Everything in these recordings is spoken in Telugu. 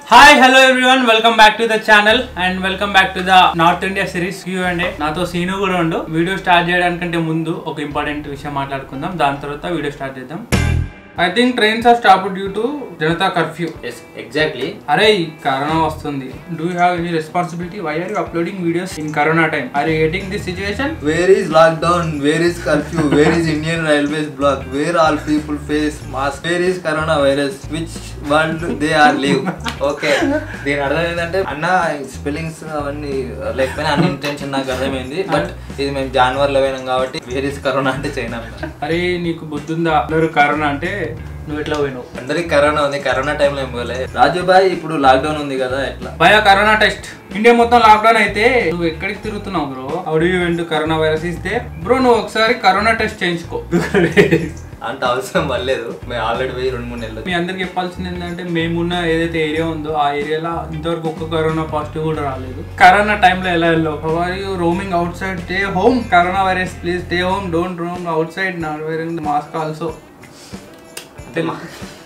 Hi hello everyone welcome back to the channel and welcome back to the north India series Q and నాతో సీను కూడా ఉండు వీడియో స్టార్ట్ చేయడానికంటే ముందు ఒక ఇంపార్టెంట్ విషయం మాట్లాడుకుందాం దాని తర్వాత వీడియో స్టార్ట్ చేద్దాం I think trains are stop due to Janata curfew yes exactly అరే ఈ కరోనా వస్తుంది do you have any responsibility why are you uploading videos in corona time are you getting this situation Where is lockdown? Where is curfew? Where is Indian Railways block? Where all people face mask? Where is coronavirus? Which world they are live? Okay దీని అర్థం ఏంటంటే అన్న స్పెల్లింగ్స్ అవన్నీ లేకపోయినా అన్ని ఇంటెన్షన్ నాకు అర్థమైంది బట్ ఇది మేము జాన్వర్లో పోయినాం కాబట్టి వేర్ ఇస్ కరోనా అంటే చైనా అరే నీకు బుద్ధుందా అందరూ కరోనా అంటే నువ్వు ఎట్లా పోయినావు అందరికి కరోనా ఉంది కరోనా టైంలో ఏం పోలే రాజుబాయ్ ఇప్పుడు లాక్డౌన్ ఉంది కదా ఎట్లా భయ కరోనా టెస్ట్ ఇండియా మొత్తం లాక్డౌన్ అయితే నువ్వు ఎక్కడికి తిరుగుతున్నావు బ్రో అవుడు వెంట్ కరోనా వైరస్ ఇస్తే బ్రో నువ్వు ఒకసారి కరోనా టెస్ట్ చేయించుకో అంత అవసరం పడలేదు మేము ఆల్రెడీ పోయి రెండు మూడు నెలలు మీ అందరికి చెప్పాల్సింది ఏంటంటే మేమున్న ఏదైతే ఏరియా ఉందో ఆ ఏరియాలో ఇంతవరకు ఒక్క కరోనా పాజిటివ్ కూడా రాలేదు కరోనా టైంలో ఎలా వెళ్ళావు are you roaming outside stay home corona virus please stay home don't roam outside not wearing mask also అంటే మా-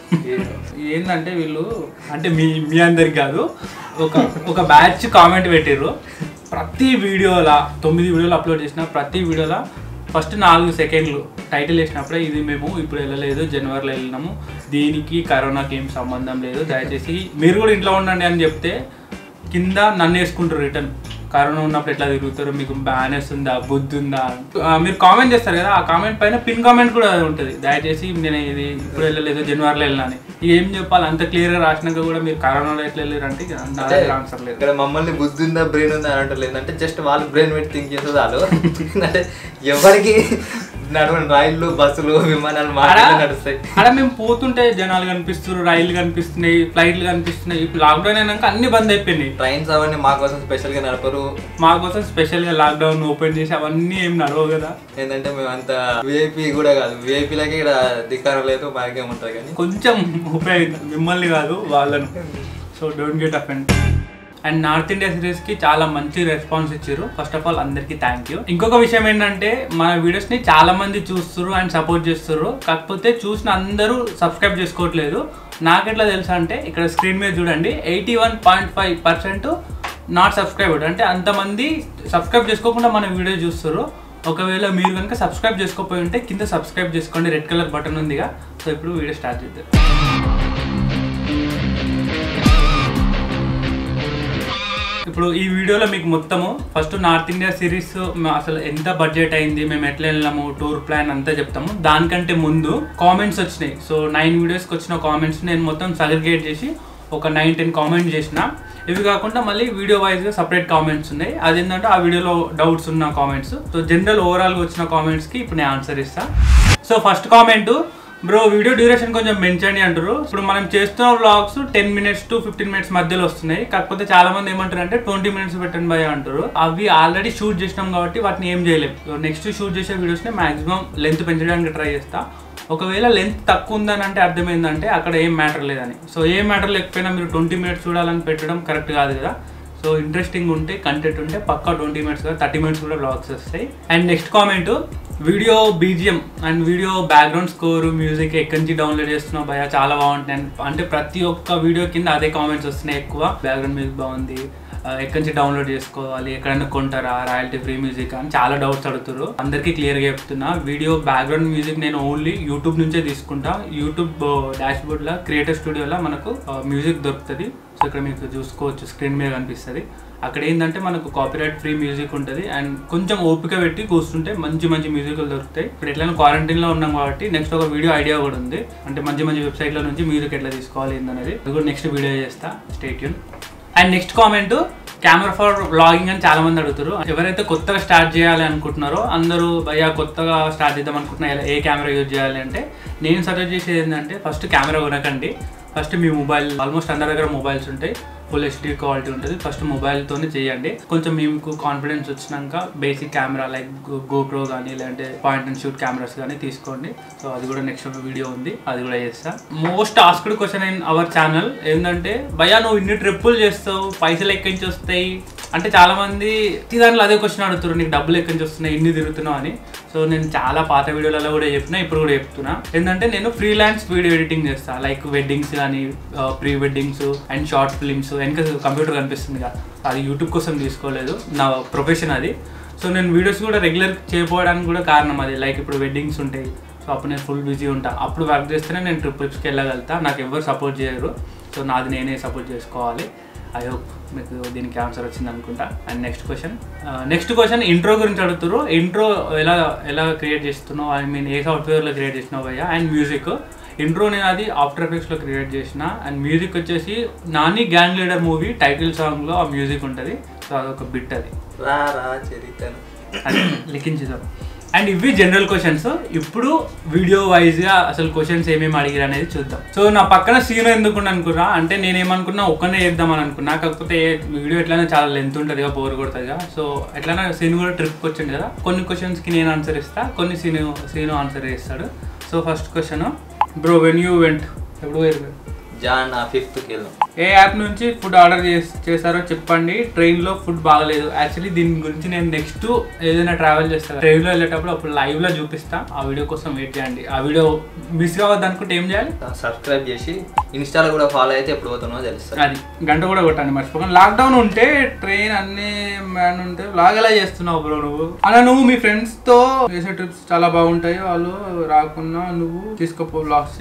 ఏంటంటే వీళ్ళు అంటే మీ మీ అందరికి కాదు ఒక ఒక బ్యాచ్ కామెంట్ పెట్టిర్రు ప్రతి వీడియోలా తొమ్మిది వీడియోలు అప్లోడ్ చేసిన ప్రతి వీడియోలా ఫస్ట్ నాలుగు సెకండ్లు టైటిల్ వేసినప్పుడే ఇది మేము ఇప్పుడు వెళ్ళలేదు జనవరిలో వెళ్ళినాము దీనికి కరోనాకి ఏం సంబంధం లేదు దయచేసి మీరు కూడా ఇంట్లో ఉండండి అని చెప్తే కింద నన్ను వేసుకుంటారు రిటర్న్ కరోనా ఉన్నప్పుడు ఎట్లా తిరుగుతారు మీకు బ్యానెస్ ఉందా బుద్ధి ఉందా ఆ, మీరు కామెంట్ చేస్తారు కదా ఆ కామెంట్ పైన పిన్ కామెంట్ కూడా ఉంటుంది దయచేసి నేను ఇది ఇప్పుడు వెళ్ళలేదు జనవరిలో వెళ్ళాలని ఇక ఏం చెప్పాలి అంత క్లియర్గా రాసినాక కూడా మీరు కరోనాలో ఎట్లా వెళ్ళారు అంటే ఇక నా దగ్గర ఆన్సర్ లేదు ఇక్కడ మమ్మల్ని బుద్ధి ఉందా బ్రెయిన్ ఉందా అని అంటలేదు అంటే జస్ట్ వాళ్ళు బ్రెయిన్ పెట్టి థింక్ చేస్తే చాలు అంటే ఎవరికి నడవండి రైళ్ళు బస్సులు విమానాలు మాట్లాడి నడుస్తాయి అక్కడ మేము పోతుంటే జనాలు కనిపిస్తున్నారు రైళ్లు కనిపిస్తున్నాయి ఫ్లైట్లు కనిపిస్తున్నాయి ఇప్పుడు లాక్డౌన్ అయినాక అన్ని బంద్ అయిపోయినాయి ట్రైన్స్ అవన్నీ మా కోసం స్పెషల్ గా నడపరు మా కోసం స్పెషల్గా లాక్డౌన్ ఓపెన్ చేసి అవన్నీ ఏం నడవవు కదా ఏంటంటే మేము అంత విఐపి కూడా కాదు విఐపీలకి ఇక్కడ ధిక్కారం లేదు భాగ్యం ఉంటుంది కానీ కొంచెం ఉపయోగిస్తాం మిమ్మల్ని కాదు వాళ్ళను so don't get offend and north India series కి చాలా మంచి రెస్పాన్స్ ఇచ్చారు ఫస్ట్ ఆఫ్ ఆల్ అందరికి థ్యాంక్ యూ ఇంకొక విషయం ఏంటంటే మన వీడియోస్ ని చాలా మంది చూస్తున్నారు అండ్ సపోర్ట్ చేస్తున్నారు కాకపోతే చూసిన అందరూ సబ్స్క్రైబ్ చేసుకోవట్లేదు నాకెట్లా తెలుసా అంటే ఇక్కడ స్క్రీన్ మీద చూడండి eighty one point five percent not subscribe అంటే అంతమంది సబ్స్క్రైబ్ చేసుకోకుండా మన వీడియో చూస్తారు ఒకవేళ మీరు కనుక సబ్స్క్రైబ్ చేసుకోపోయి ఉంటే కింద సబ్స్క్రైబ్ చేసుకోండి రెడ్ కలర్ బటన్ ఉందిగా సో ఇప్పుడు వీడియో స్టార్ట్ చేద్దాం ఇప్పుడు ఈ వీడియోలో మీకు మొత్తము ఫస్ట్ నార్త్ ఇండియా సిరీస్ అసలు ఎంత బడ్జెట్ అయింది మేము ఎట్లా వెళ్ళాము టూర్ ప్లాన్ అంతా చెప్తాము దానికంటే ముందు కామెంట్స్ వచ్చినాయి సో నైన్ వీడియోస్కి వచ్చిన కామెంట్స్ నేను మొత్తం సగ్రిగేట్ చేసి ఒక నైన్ టెన్ కామెంట్ చేసిన ఇవి కాకుండా మళ్ళీ వీడియో వైజ్గా సపరేట్ కామెంట్స్ ఉన్నాయి అదేంటంటే ఆ వీడియోలో డౌట్స్ ఉన్న కామెంట్స్ సో జనరల్ ఓవరాల్గా వచ్చిన కామెంట్స్కి ఇప్పుడు నేను ఆన్సర్ ఇస్తా so first comment bro video duration కొంచెం పెంచండి అంటారు ఇప్పుడు మనం చేస్తున్న vlogs ten minutes to fifteen minutes మధ్యలో వస్తున్నాయి కాకపోతే చాలా మంది ఏమంటారు అంటే ట్వంటీ మినిట్స్ పెట్టండి భయ అంటారు అవి ఆల్రెడీ షూట్ చేసినాం కాబట్టి వాటిని ఏం చేయలేము నెక్స్ట్ షూట్ చేసే వీడియోస్ ని మాక్సిమం లెంత్ పెంచడానికి ట్రై చేస్తా ఒకవేళ లెంత్ తక్కువ ఉందని అంటే అర్థమైందంటే అక్కడ ఏం మ్యాటర్ లేదని సో ఏం మ్యాటర్ లేకపోయినా మీరు ట్వంటీ మినిట్స్ చూడాలని పెట్టడం కరెక్ట్ కాదు కదా సో ఇంట్రెస్టింగ్ ఉంటే కంటెంట్ ఉంటే పక్కా ట్వంటీ మినిట్స్ కదా థర్టీ మినిట్స్ కూడా బ్లాగ్స్ వస్తాయి and next comment video BGM and video background score music ఎక్కడి నుంచి డౌన్లోడ్ చేస్తున్నావు భయ చాలా బాగుంటాయి అంటే ప్రతి ఒక్క వీడియో కింద అదే కామెంట్స్ వస్తున్నాయి ఎక్కువ బ్యాక్గ్రౌండ్ మ్యూజిక్ బాగుంది ఆ, ఎక్కడి నుంచి డౌన్లోడ్ చేసుకోవాలి ఎక్కడైనా కొంటారా రాయల్టీ ఫ్రీ మ్యూజిక్ అని చాలా డౌట్స్ అడుగుతారు అందరికీ క్లియర్గా చెప్తున్నా వీడియో బ్యాక్గ్రౌండ్ మ్యూజిక్ నేను ఓన్లీ యూట్యూబ్ నుంచే తీసుకుంటా యూట్యూబ్ డాష్ బోర్డ్లో క్రియేటర్ స్టూడియోలో మనకు మ్యూజిక్ దొరుకుతుంది సో ఇక్కడ మీకు చూసుకోవచ్చు స్క్రీన్ మీద కనిపిస్తుంది అక్కడ ఏంటంటే మనకు కాపీరైట్ ఫ్రీ మ్యూజిక్ ఉంటుంది అండ్ కొంచెం ఓపిక పెట్టి కూర్చుంటే మంచి మంచి మ్యూజిక్లు దొరుకుతాయి ఇప్పుడు ఎట్లైనా క్వారంటైన్లో ఉన్నాం కాబట్టి నెక్స్ట్ ఒక వీడియో ఐడియా కూడా ఉంది అంటే మంచి మంచి వెబ్సైట్లో నుంచి మ్యూజిక్ ఎట్లా తీసుకోవాలి ఏందనేది అది కూడా నెక్స్ట్ వీడియో చేస్తా stay tuned and next comment camera for vlogging అని చాలా మంది అడుగుతారు ఎవరైతే కొత్తగా స్టార్ట్ చేయాలి అనుకుంటున్నారో అందరూ భయ్యా కొత్తగా స్టార్ట్ చేద్దాం అనుకుంటున్నా ఎలా- ఏ కెమెరా యూజ్ చేయాలి అంటే నేను సజెస్ట్ చేసేది ఏంటంటే ఫస్ట్ కెమెరా కొనకండి ఫస్ట్ మీ మొబైల్ ఆల్మోస్ట్ అందరి దగ్గర మొబైల్స్ ఉంటాయి ఫుల్ హెచ్డి క్వాలిటీ ఉంటుంది ఫస్ట్ మొబైల్తోనే చేయండి కొంచెం మీకు కాన్ఫిడెన్స్ వచ్చినాక బేసిక్ కెమెరా లైక్ గోప్రో కానీ లేదంటే పాయింట్ అండ్ షూట్ కెమెరాస్ కానీ తీసుకోండి సో అది కూడా నెక్స్ట్ వీడియో ఉంది అది కూడా చేస్తా most asked question in our channel ఏంటంటే భయ్యా నువ్వు ఇన్ని ట్రిప్పులు చేస్తావు పైసలు ఎక్కడి నుంచి వస్తాయి అంటే చాలా మంది ప్రతి దాంట్లో అదే క్వశ్చన్ అడుగుతారు నీకు డబ్బులు ఎక్కడి నుంచి వస్తున్నాయి ఎన్ని తిరుగుతున్నావు అని సో నేను చాలా పాత వీడియోలలో కూడా చెప్పినా ఇప్పుడు కూడా చెప్తున్నా ఏంటంటే నేను ఫ్రీలాన్స్ వీడియో ఎడిటింగ్ చేస్తా లైక్ వెడ్డింగ్స్ కానీ pre weddings and short films వెనక కంప్యూటర్ కనిపిస్తుంది కదా అది యూట్యూబ్ కోసం తీసుకోలేదు నా ప్రొఫెషన్ అది సో నేను వీడియోస్ కూడా రెగ్యులర్ చేయకపోవడానికి కూడా కారణం అది లైక్ ఇప్పుడు వెడ్డింగ్స్ ఉంటాయి సో అప్పుడు నేను ఫుల్ బిజీ ఉంటా అప్పుడు వర్క్ చేస్తేనే నేను ట్రిప్స్కి వెళ్ళగలుగుతా నాకు ఎవరు సపోర్ట్ చేయరు సో నాది నేనే సపోర్ట్ చేసుకోవాలి ఐ హోప్ మీకు దీనికి ఆన్సర్ వచ్చింది అనుకుంటా and next question next question intro గురించి అడుగుతారు ఇంట్రో ఎలా ఎలా క్రియేట్ చేస్తున్నావు ఐ మీన్ ఏ సాఫ్ట్వేర్లో క్రియేట్ చేసినావు అయ్యా అండ్ మ్యూజిక్ ఇంట్రో నేను అది ఆఫ్టర్ ఎఫెక్ట్స్లో క్రియేట్ చేసిన అండ్ మ్యూజిక్ వచ్చేసి Nani gang leader movie title సాంగ్లో ఆ మ్యూజిక్ ఉంటుంది సో అదొక బిట్ అది రా రా చరితను అది లిఖించుదాం అండ్ ఇవి జనరల్ క్వశ్చన్స్ ఇప్పుడు వీడియో వైజ్ గా అసలు క్వశ్చన్స్ ఏమేమి అడిగారు అనేది చూద్దాం సో నా పక్కన సీన్ ఎందుకు అనుకున్నా అంటే నేనేమనుకున్నా ఒక్కనే చేద్దాం అనుకున్నా కాకపోతే వీడియో ఎట్లైనా చాలా లెంత్ ఉంటుంది కదా బోర్ కొడుతుంది కదా సో ఎట్లైనా సీన్ కూడా ట్రిప్కి వచ్చింది కదా కొన్ని questions కి నేను ఆన్సర్ ఇస్తా కొన్ని సీన్ సీను ఆన్సర్ చేస్తాడు so first question bro when you went ఎప్పుడు పోయారు మీరు? జాన్ ఆ ఫిఫ్త్ కిలో ఏ యాప్ నుంచి ఫుడ్ ఆర్డర్ చేస్ చేశారో చెప్పండి ట్రైన్లో ఫుడ్ బాగలేదు యాక్చువల్లీ దీని గురించి నేను నెక్స్ట్ ఏదైనా ట్రావెల్ చేస్తాను ట్రైన్లో వెళ్ళేటప్పుడు అప్పుడు లైవ్లో చూపిస్తా ఆ వీడియో కోసం వెయిట్ చేయండి ఆ వీడియో మిస్ కావద్దు అనుకుంటే ఏం చేయాలి సబ్స్క్రైబ్ చేసి ఇన్స్టాలో కూడా ఫాలో అయితే ఎప్పుడు పోతానో తెలుస్తుంది అది గంట కూడా కొట్టండి మర్చిపోకండి లాక్డౌన్ ఉంటే ట్రైన్ అన్ని మ్యాన్ ఉంటే లాగ్ ఎలా చేస్తున్నావు బ్రో నువ్వు అలా నువ్వు మీ ఫ్రెండ్స్ తో చేసే ట్రిప్స్ చాలా బాగుంటాయి వాళ్ళు రాకున్నా నువ్వు తీసుకోపో లాస్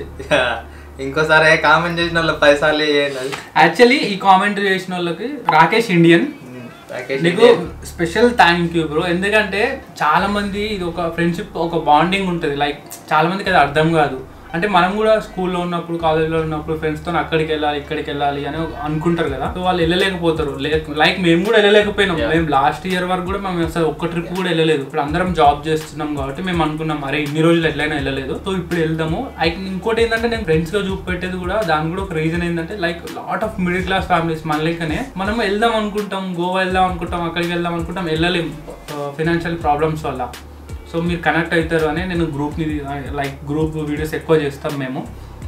ఇంకోసారి కామెంట్ చేసిన వాళ్ళు పది సార్లు చేయండి అది యాక్చువల్లీ ఈ కామెంట్ చేసిన వాళ్ళకి రాకేష్ ఇండియన్ రాకేష్ నీకు స్పెషల్ థ్యాంక్ యూ బ్రో ఎందుకంటే చాలా మంది ఇది ఒక ఫ్రెండ్షిప్ ఒక బాండింగ్ ఉంటుంది లైక్ చాలా మందికి అది అర్థం కాదు అంటే మనం కూడా స్కూల్లో ఉన్నప్పుడు కాలేజ్లో ఉన్నప్పుడు ఫ్రెండ్స్తో అక్కడికి వెళ్ళాలి ఇక్కడికి వెళ్ళాలి అని అనుకుంటారు కదా సో వాళ్ళు వెళ్ళలేకపోతారు లైక్ మేము కూడా వెళ్ళలేకపోయినాం మేము లాస్ట్ ఇయర్ వరకు కూడా మేము అసలు ఒక్క ట్రిప్ కూడా వెళ్ళలేదు ఇప్పుడు అందరం జాబ్ చేస్తున్నాం కాబట్టి మేము అనుకున్నాం అరే ఇన్ని రోజులు ఎట్లయినా వెళ్ళలేదు సో ఇప్పుడు వెళ్దాము అయితే ఇంకోటి ఏంటంటే నేను ఫ్రెండ్స్ గా చూపెట్టేది కూడా దాని కూడా ఒక రీజన్ ఏంటంటే like lot of middle class families మన లెక్కనే మనం వెళ్దాం అనుకుంటాం గోవా వెళ్దాం అనుకుంటాం అక్కడికి వెళ్దాం అనుకుంటాం వెళ్ళలేం ఫినాన్షియల్ ప్రాబ్లమ్స్ వల్ల సో మీరు కనెక్ట్ అవుతారు అని నేను గ్రూప్ని లైక్ గ్రూప్ వీడియోస్ ఎక్కువ చేస్తాం మేము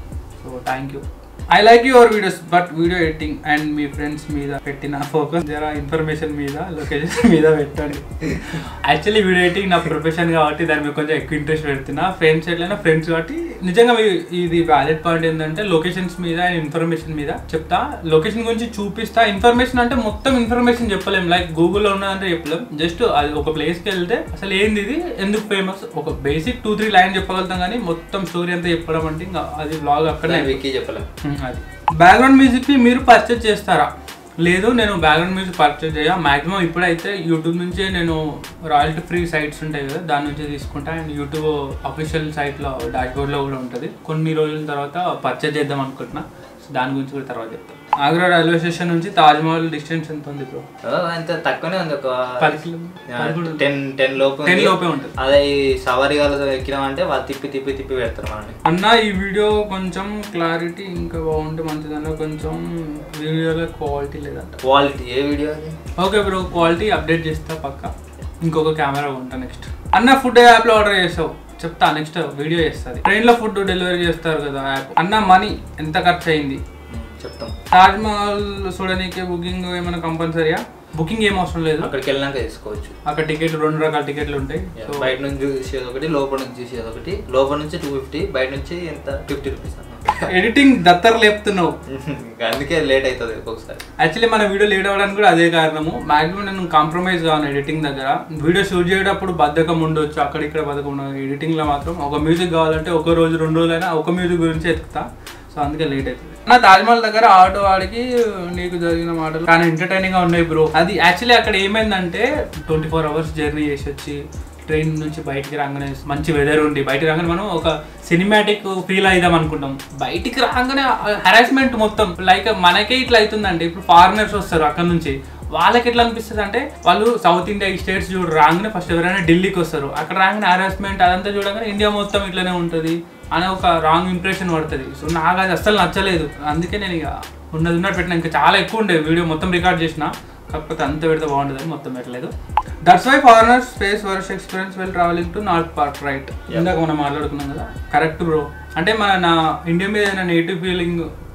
so thank you I like your videos but video editing and మీ ఫ్రెండ్స్ మీద పెట్టిన ఫోకస్ జరా ఇన్ఫర్మేషన్ మీద లొకేషన్ మీద పెట్టండి యాక్చువల్లీ వీడియో ఎడిటింగ్ నా ప్రొఫెషన్ కాబట్టి దాని మీద కొంచెం ఎక్కువ ఇంట్రెస్ట్ పెడుతున్నా ఫ్రెండ్స్ ఎట్లయినా ఫ్రెండ్స్ కాబట్టి నిజంగా మీ- ఇది వ్యాలిడ్ పాయింట్ ఏంటంటే లొకేషన్స్ మీద అండ్ ఇన్ఫర్మేషన్ మీద చెప్తా లొకేషన్ గురించి చూపిస్తా ఇన్ఫర్మేషన్ అంటే మొత్తం ఇన్ఫర్మేషన్ చెప్పలేం లైక్ గూగుల్లో ఉన్నదంటే చెప్పలేం జస్ట్ అది ఒక ప్లేస్కి వెళ్తే అసలు ఏంది ఇది ఎందుకు ఫేమస్ ఒక బేసిక్ టూ త్రీ లైన్ చెప్పగలుగుతాం కానీ మొత్తం స్టోరీ అంతా చెప్పడం అంటే ఇంకా అది బ్లాగ్ అక్కడనే విక్కీ చెప్పలేం ఉమ్, అది బ్యాక్గ్రౌండ్ మ్యూజిక్ని మీరు పర్చేజ్ చేస్తారా లేదు నేను బ్యాక్గ్రౌండ్ మ్యూజిక్ పర్చేజ్ చేయ మాక్సిమం ఇప్పుడైతే యూట్యూబ్ నుంచే నేను రాయల్టీ ఫ్రీ సైట్స్ ఉంటాయి కదా దాని నుంచి తీసుకుంటా అండ్ యూట్యూబ్ అఫీషియల్ సైట్లో డాష్బోర్డ్లో కూడా ఉంటుంది కొన్ని రోజుల తర్వాత పర్చేజ్ చేద్దాం అనుకుంటున్నా సో దాని గురించి కూడా తర్వాత చెప్తాను ఆగ్రా రైల్వే స్టేషన్ నుంచి తాజ్మహల్ డిస్టెన్స్ ఎంత ఉంది బ్రో ఓ, అంత తక్కువనే ఉంది ఒక పది కిలోమీటర్ టెన్ టెన్ లోపు టెన్ ఉంది. లోపే ఉంటుంది అదే ఈ సవారీ గాలు ఎక్కినామంటే వాళ్ళు తిప్పి తిప్పి తిప్పి పెడతారు మనల్ని అన్న ఈ వీడియో కొంచెం క్లారిటీ ఇంకా బాగుంటే మంచిదన్న కొంచెం వీడియోలో క్వాలిటీ లేదంట క్వాలిటీ ఏ వీడియో అది ఓకే బ్రో క్వాలిటీ అప్డేట్ చేస్తా పక్క ఇంకొక కెమెరా ఉంటా నెక్స్ట్ అన్న ఫుడ్ యాప్లో ఆర్డర్ చేసావు చెప్తా నెక్స్ట్ వీడియో చేస్తుంది ట్రైన్లో ఫుడ్ డెలివరీ చేస్తారు కదా యాప్ అన్న మనీ ఎంత ఖర్చు అయింది ఉమ్, చెప్తాం తాజ్ మహల్ చూడడానికి బుకింగ్ ఏమైనా కంపల్సరీయా బుకింగ్ ఏం అవసరం లేదు అక్కడికి వెళ్ళినాక తీసుకోవచ్చు అక్కడ టికెట్ రెండు రకాల టికెట్లు ఉంటాయి సో బయట నుంచి చూసేది ఒకటి లోపల నుంచి చూసేది ఒకటి లోపల నుంచి టూ ఫిఫ్టీ బయట నుంచి ఎంత ఫిఫ్టీ రూపీస్ అన్న ఎడిటింగ్ దత్తర్ లేపుతున్నావు ఇంకా అందుకే లేట్ అవుతుంది ఒక్కొక్కసారి యాక్చువల్లీ మన వీడియో లేట్ అవ్వడానికి కూడా అదే కారణము మాక్సిమం నేను కాంప్రమైజ్ కాను ఎడిటింగ్ దగ్గర వీడియో షూట్ చేసేటప్పుడు బద్ధకం ఉండొచ్చు అక్కడ ఇక్కడ బద్ధకం ఉండదు ఎడిటింగ్లో మాత్రం ఒక మ్యూజిక్ కావాలంటే ఒక రోజు రెండు రోజులైనా ఒక మ్యూజిక్ గురించి ఎత్తుకుతా సో అందుకే లేట్ అవుతుంది నా తాజ్మహల్ దగ్గర ఆటో వాడికి నీకు జరిగిన మాటలు కానీ ఎంటర్టైనింగ్ గా ఉన్నాయి బ్రో అది యాక్చువల్లీ అక్కడ ఏమైందంటే ట్వంటీ ఫోర్ అవర్స్ జర్నీ చేసి వచ్చి ట్రైన్ నుంచి బయటికి రాగానే మంచి వెదర్ ఉండి బయటికి రాగానే మనం ఒక సినిమాటిక్ ఫీల్ అయిదాం అనుకుంటాం బయటికి రాగానే హరాస్మెంట్ మొత్తం లైక్ మనకే ఇట్లా అవుతుందండి ఇప్పుడు ఫారినర్స్ వస్తారు అక్కడ నుంచి వాళ్ళకి ఎట్లా అనిపిస్తుంది అంటే వాళ్ళు సౌత్ ఇండియా ఈ స్టేట్స్ చూడు రాగానే ఫస్ట్ ఎవరైనా ఢిల్లీకి వస్తారు అక్కడ రాగానే హరాస్మెంట్ అదంతా చూడగానే ఇండియా మొత్తం ఇట్లనే ఉంటుంది అనే ఒక రాంగ్ ఇంప్రెషన్ పడుతుంది సో నాకు అది అస్సలు నచ్చలేదు అందుకే నేను ఇక ఉన్నది ఉన్నట్టు పెట్టిన ఇంకా చాలా ఎక్కువ ఉండే వీడియో మొత్తం రికార్డ్ చేసిన కాకపోతే అంత పెడితే బాగుంటుందని మొత్తం పెట్టలేదు that's why foreigner space worst experience well travelling to north park right ఇందాక మనం మాట్లాడుకున్నాం కదా కరెక్ట్ బ్రో అంటే మన నా ఇండియా మీద ఏదైనా నెగిటివ్ ఫీలింగ్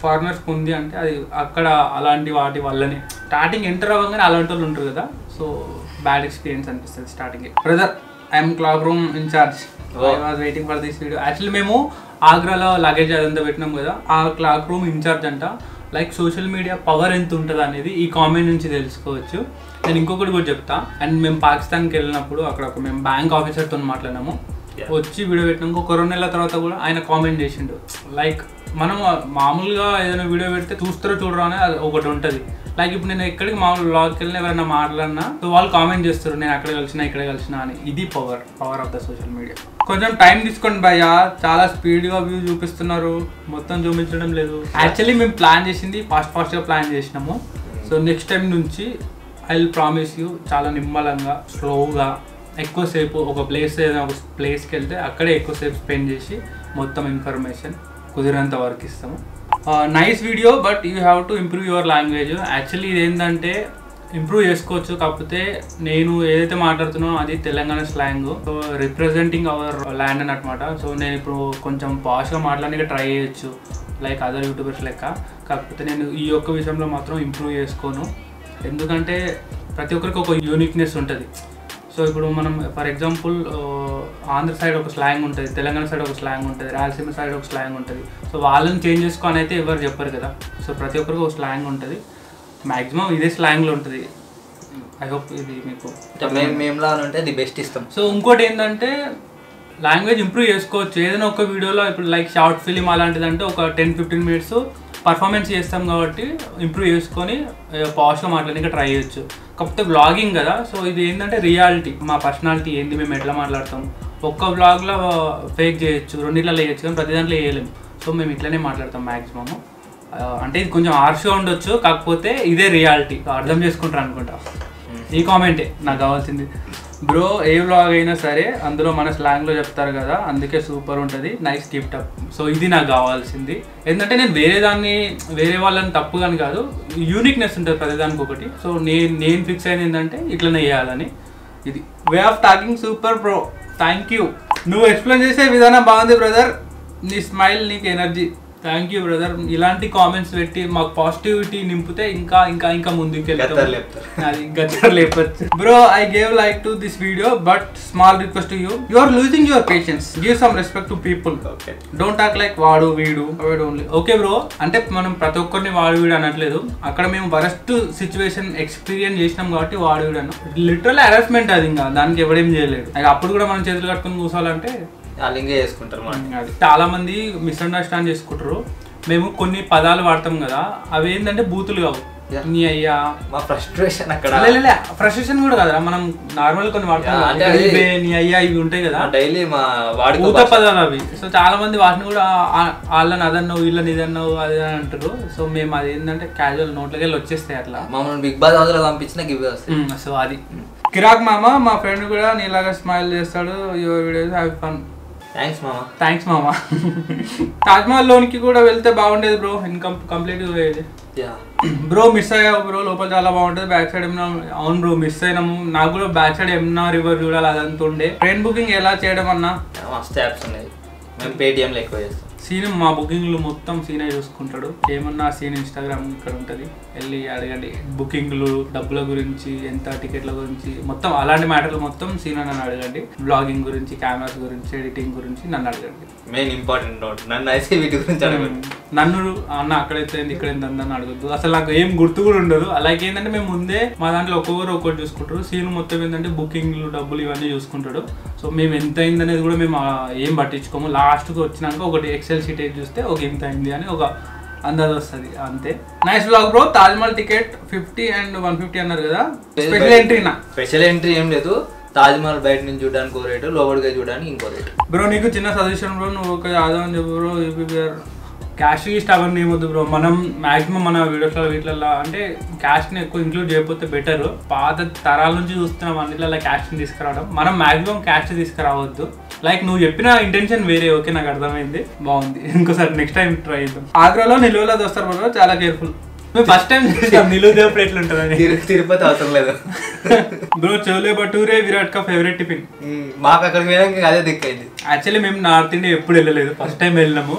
ఫారినర్స్ ఉంది అంటే అది అక్కడ అలాంటి వాటి వల్లనే స్టార్టింగ్ ఎంటర్ అవ్వగానే అలాంటి వాళ్ళు ఉంటారు కదా సో బ్యాడ్ ఎక్స్పీరియన్స్ అనిపిస్తుంది starting brother I'm cloak room incharge Oh. I was waiting for this video actually మేము ఆగ్రాలో లగేజ్ అదంతా పెట్టినాం కదా ఆ క్లాక్ రూమ్ ఇన్ఛార్జ్ అంట లైక్ సోషల్ మీడియా పవర్ ఎంత ఉంటుంది అనేది ఈ కామెంట్ నుంచి తెలుసుకోవచ్చు నేను ఇంకొకటి కూడా చెప్తా అండ్ మేము పాకిస్తాన్కి వెళ్ళినప్పుడు అక్కడ ఒక మేము బ్యాంక్ ఆఫీసర్తో మాట్లాడినాము Yeah. వచ్చి వీడియో పెట్టినాక ఒక రెండు నెలల తర్వాత కూడా ఆయన కామెంట్ చేసిండు లైక్ మనం మామూలుగా ఏదైనా వీడియో పెడితే చూస్తారో చూడరో అని అది ఒకటి ఉంటుంది లైక్ ఇప్పుడు నేను ఎక్కడికి మామూలు బ్లాగ్కి వెళ్ళినా ఎవరైనా మాట్లాడినా సో వాళ్ళు కామెంట్ చేస్తారు నేను అక్కడ కలిసిన ఇక్కడ కలిసిన అని ఇది power power of the social media కొంచెం టైం తీసుకోండి భయ్యా చాలా స్పీడ్గా వ్యూ చూపిస్తున్నారు మొత్తం చూపించడం లేదు యాక్చువల్లీ మేము ప్లాన్ చేసింది ఫాస్ట్ ఫాస్ట్గా ప్లాన్ చేసినాము సో నెక్స్ట్ టైం నుంచి ఐ విల్ ప్రామిస్ యూ చాలా నిమ్మలంగా స్లోగా ఎక్కువసేపు ఒక ప్లేస్ ఏదైనా ఒక ప్లేస్కి వెళ్తే అక్కడే ఎక్కువసేపు స్పెండ్ చేసి మొత్తం ఇన్ఫర్మేషన్ కుదిరేంత వరకు ఇస్తాము nice video but you have to improve your language actually ఇది ఏంటంటే ఇంప్రూవ్ చేసుకోవచ్చు కాకపోతే నేను ఏదైతే మాట్లాడుతున్నానో అది Telangana slang so representing our land అనమాట సో నేను ఇప్పుడు కొంచెం పాష్గా మాట్లాడడానికి ట్రై చేయొచ్చు లైక్ అదర్ యూట్యూబర్స్ లెక్క కాకపోతే నేను ఈ ఒక్క విషయంలో మాత్రం ఇంప్రూవ్ చేసుకోను ఎందుకంటే ప్రతి ఒక్కరికి ఒక యూనిక్నెస్ ఉంటుంది సో ఇప్పుడు మనం ఫర్ ఎగ్జాంపుల్ ఆంధ్ర సైడ్ ఒక స్లాంగ్ ఉంటుంది తెలంగాణ సైడ్ ఒక స్లాంగ్ ఉంటుంది రాయలసీమ సైడ్ ఒక స్లాంగ్ ఉంటుంది సో వాళ్ళని చేంజ్ చేసుకొని అయితే ఎవరు చెప్పరు కదా సో ప్రతి ఒక్కరికి ఒక స్లాంగ్ ఉంటుంది మ్యాక్సిమం ఇదే స్లాంగ్లో ఉంటుంది ఐ హోప్ ఇది మీకు మేము మేంలా ఉంటే ది బెస్ట్ ఇస్తాం సో ఇంకోటి ఏంటంటే లాంగ్వేజ్ ఇంప్రూవ్ చేసుకోవచ్చు ఏదైనా ఒక వీడియోలో ఇప్పుడు లైక్ షార్ట్ ఫిలిం అలాంటిదంటే ఒక టెన్ ఫిఫ్టీన్ మినిట్స్ పర్ఫార్మెన్స్ చేస్తాం కాబట్టి ఇంప్రూవ్ చేసుకొని పాష్గా మాట్లాడడానికి ట్రై చేయొచ్చు కాకపోతే బ్లాగింగ్ కదా సో ఇది ఏంటంటే రియాలిటీ మా పర్సనాలిటీ ఏంది మేము ఎట్లా మాట్లాడతాం ఒక్క బ్లాగ్లో ఫేక్ చేయొచ్చు రెండిట్లలో చేయొచ్చు కానీ ప్రతి దాంట్లో చేయలేము సో మేము ఇట్లనే మాట్లాడతాం మ్యాక్సిమము అంటే ఇది కొంచెం హార్ష్గా ఉండొచ్చు కాకపోతే ఇదే రియాలిటీ అర్థం చేసుకుంటారు అనుకుంటా ఈ కామెంటే నాకు కావాల్సింది బ్రో ఏ వ్లాగ్ అయినా సరే అందులో మన స్లాంగ్లో చెప్తారు కదా అందుకే సూపర్ ఉంటుంది నైస్ గిఫ్ట్ అప్ సో ఇది నాకు కావాల్సింది ఎందుకంటే నేను వేరే దాన్ని వేరే వాళ్ళని తప్పు కానీ కాదు యూనిక్నెస్ ఉంటుంది ప్రతిదానికి ఒకటి సో నేను నేను ఫిక్స్ అయింది ఏంటంటే ఇట్లనే చేయాలని ఇది way of talking super bro thank you నువ్వు ఎక్స్ప్లెయిన్ చేసే విధానం బాగుంది బ్రదర్ నీ స్మైల్ నీకు ఎనర్జీ థ్యాంక్ యూ బ్రదర్ ఇలాంటి కామెంట్స్ పెట్టి మాకు పాజిటివిటీ నింపితే ఇంకా ఇంకా ఇంకా ముందుకు గత్తర్ లేపుతారు. అది గచ్చర్ లేపచ్చు bro I gave like to this video but small request to you you are losing your patience give some respect to people okay don't talk like వాడు వీడు వీడు ఓన్లీ ఓకే బ్రో అంటే మనం ప్రతి ఒక్కరిని వాడు వీడు అనట్లేదు అక్కడ మేము వరస్ట్ సిచ్యువేషన్ ఎక్స్పీరియన్స్ చేసినాం కాబట్టి వాడు వీడు అన్నాం లిటరల్ హెరాస్మెంట్ అది ఇంకా దానికి ఎవడేం చేయలేడు అది అప్పుడు కూడా మనం చేతులు కట్టుకుని కూర్చోవాలంటే వాళ్ళు ఇంకే చేసుకుంటారు మాట అది చాలా మంది మిస్అండర్స్టాండ్ చేసుకుంటారు మేము కొన్ని పదాలు వాడతాం కదా అవి ఏంటంటే బూతులు కావు Yeah. నీ అయ్యా మా ఫ్రస్ట్రేషన్ అక్కడ ఫ్రస్ట్రేషన్ కూడా కదా మనం నార్మల్ కొన్ని వాడతాం Yeah, కదా. అంటే ఇక్కడ అది- ఇవే, నీ అయ్యా ఇవి ఉంటాయి కదా డైలీ మా వాడుకో ఊత భాష. పదాలు అవి సో చాలా మంది వాటిని కూడా ఆ- వాళ్ళని అదన్నావు వీళ్ళని ఇదన్నావు అది అని అంటారు సో మేము అది ఏంటంటే క్యాజువల్ నోట్లకి వెళ్ళి వచ్చేస్తాయి అట్లా మమ్మల్ని బిగ్ బాస్ హౌస్ లో పంపించిన గివ్ వస్తాయి మ్మ్, సో అది కిరాక్ మామ మా ఫ్రెండ్ కూడా నీలాగా స్మైల్ చేస్తాడు your videos have fun thanks మామ థ్యాంక్స్ మామ తాజ్మహల్ లోనికి కూడా వెళ్తే బాగుండేది బ్రో ఇన్కమ్ కంప్లీట్ పోయేది యా బ్రో మిస్ అయ్యావు బ్రో లోపల చాలా బాగుంటుంది బ్యాక్ సైడ్ ఏమన్నా అవును బ్రో మిస్ అయినాము నాకు కూడా బ్యాక్ సైడ్ ఏమన్నా రివర్ చూడాలి అదంతా ఉండే ట్రైన్ బుకింగ్ ఎలా చేయడం అన్నా మస్తు యాప్స్ ఉన్నాయి మేము పేటిఎంలో ఎక్కువ చేస్తాం సీన్ మా బుకింగ్లు మొత్తం సీనే చూసుకుంటాడు ఏమన్నా సీన్ ఇన్స్టాగ్రామ్ ఇక్కడ ఉంటుంది వెళ్ళి అడగండి బుకింగ్లు డబ్బుల గురించి ఎంత టికెట్ల గురించి మొత్తం అలాంటి మ్యాటర్లు మొత్తం సీన్ నన్ను అడగండి బ్లాగింగ్ గురించి కెమెరాస్ గురించి ఎడిటింగ్ గురించి నన్ను అడగండి మెయిన్ ఇంపార్టెంట్ డౌట్ నన్ను అయితే వీటి గురించి అడగదు నన్ను అన్న అక్కడైతే ఏంది ఇక్కడ ఎంత ఉందని అడగద్దు అసలు నాకు ఏం గుర్తు కూడా ఉండదు అలాగే ఏంటంటే మేము ముందే మా దాంట్లో ఒక్కొక్కరు ఒక్కొక్కటి చూసుకుంటారు సీన్ మొత్తం ఏంటంటే బుకింగ్లు డబ్బులు ఇవన్నీ చూసుకుంటాడు సో మేము ఎంత అయింది అనేది కూడా మేము ఆ, ఏం పట్టించుకోము లాస్ట్కి వచ్చినాక ఒకటి ఎక్సెల్ షీట్ ఏది చూస్తే ఒక ఇంత అయింది అని ఒక అందాజు వస్తుంది అంతే nice blog bro Taj Mahal ticket fifty and one fifty అన్నారు కదా స్పెషల్ ఎంట్రీనా స్పెషల్ ఎంట్రీ ఏం లేదు తాజ్మహల్ బయట నుంచి చూడడానికి ఒక రేటు లోపలికి చూడడానికి ఇంకో రేటు బ్రో నీకు చిన్న సజెషన్ బ్రో నువ్వు ఒక ఆదాయం చెప్పు బ్రో యూపీఆర్ క్యాష్ ఇష్ట అవన్నీ ఏమొద్దు బ్రో మనం మాక్సిమం మన వీడియోస్లో వీటిలలో అంటే క్యాష్ని ఎక్కువ ఇంక్లూడ్ చేయకపోతే బెటర్ పాత తరాల నుంచి చూస్తున్నాం అన్నిట్లలో క్యాష్ని తీసుకురావడం మనం మాక్సిమం క్యాష్ తీసుకురావద్దు లైక్ నువ్వు చెప్పిన ఇంటెన్షన్ వేరే ఓకే నాకు అర్థమైంది బాగుంది ఇంకోసారి నెక్స్ట్ టైం ట్రై చేద్దాం ఆగ్రాలో నిలువలో దోస్తారు బ్రో చాలా కేర్ఫుల్ మేము ఫస్ట్ టైం చూసాం నిలువ దేవప్పుడు ఎట్లుంటుందని తిరు తిరుపతి అవసరం లేదు బ్రో చోలే బటూరే విరాట్ కా ఫేవరెట్ టిఫిన్ ఉమ్, మాకు అక్కడికి పోయినాక అదే దిక్కైంది యాక్చువల్లీ మేము నార్త్ ఇండియా ఎప్పుడు వెళ్ళలేదు ఫస్ట్ టైం వెళ్ళినాము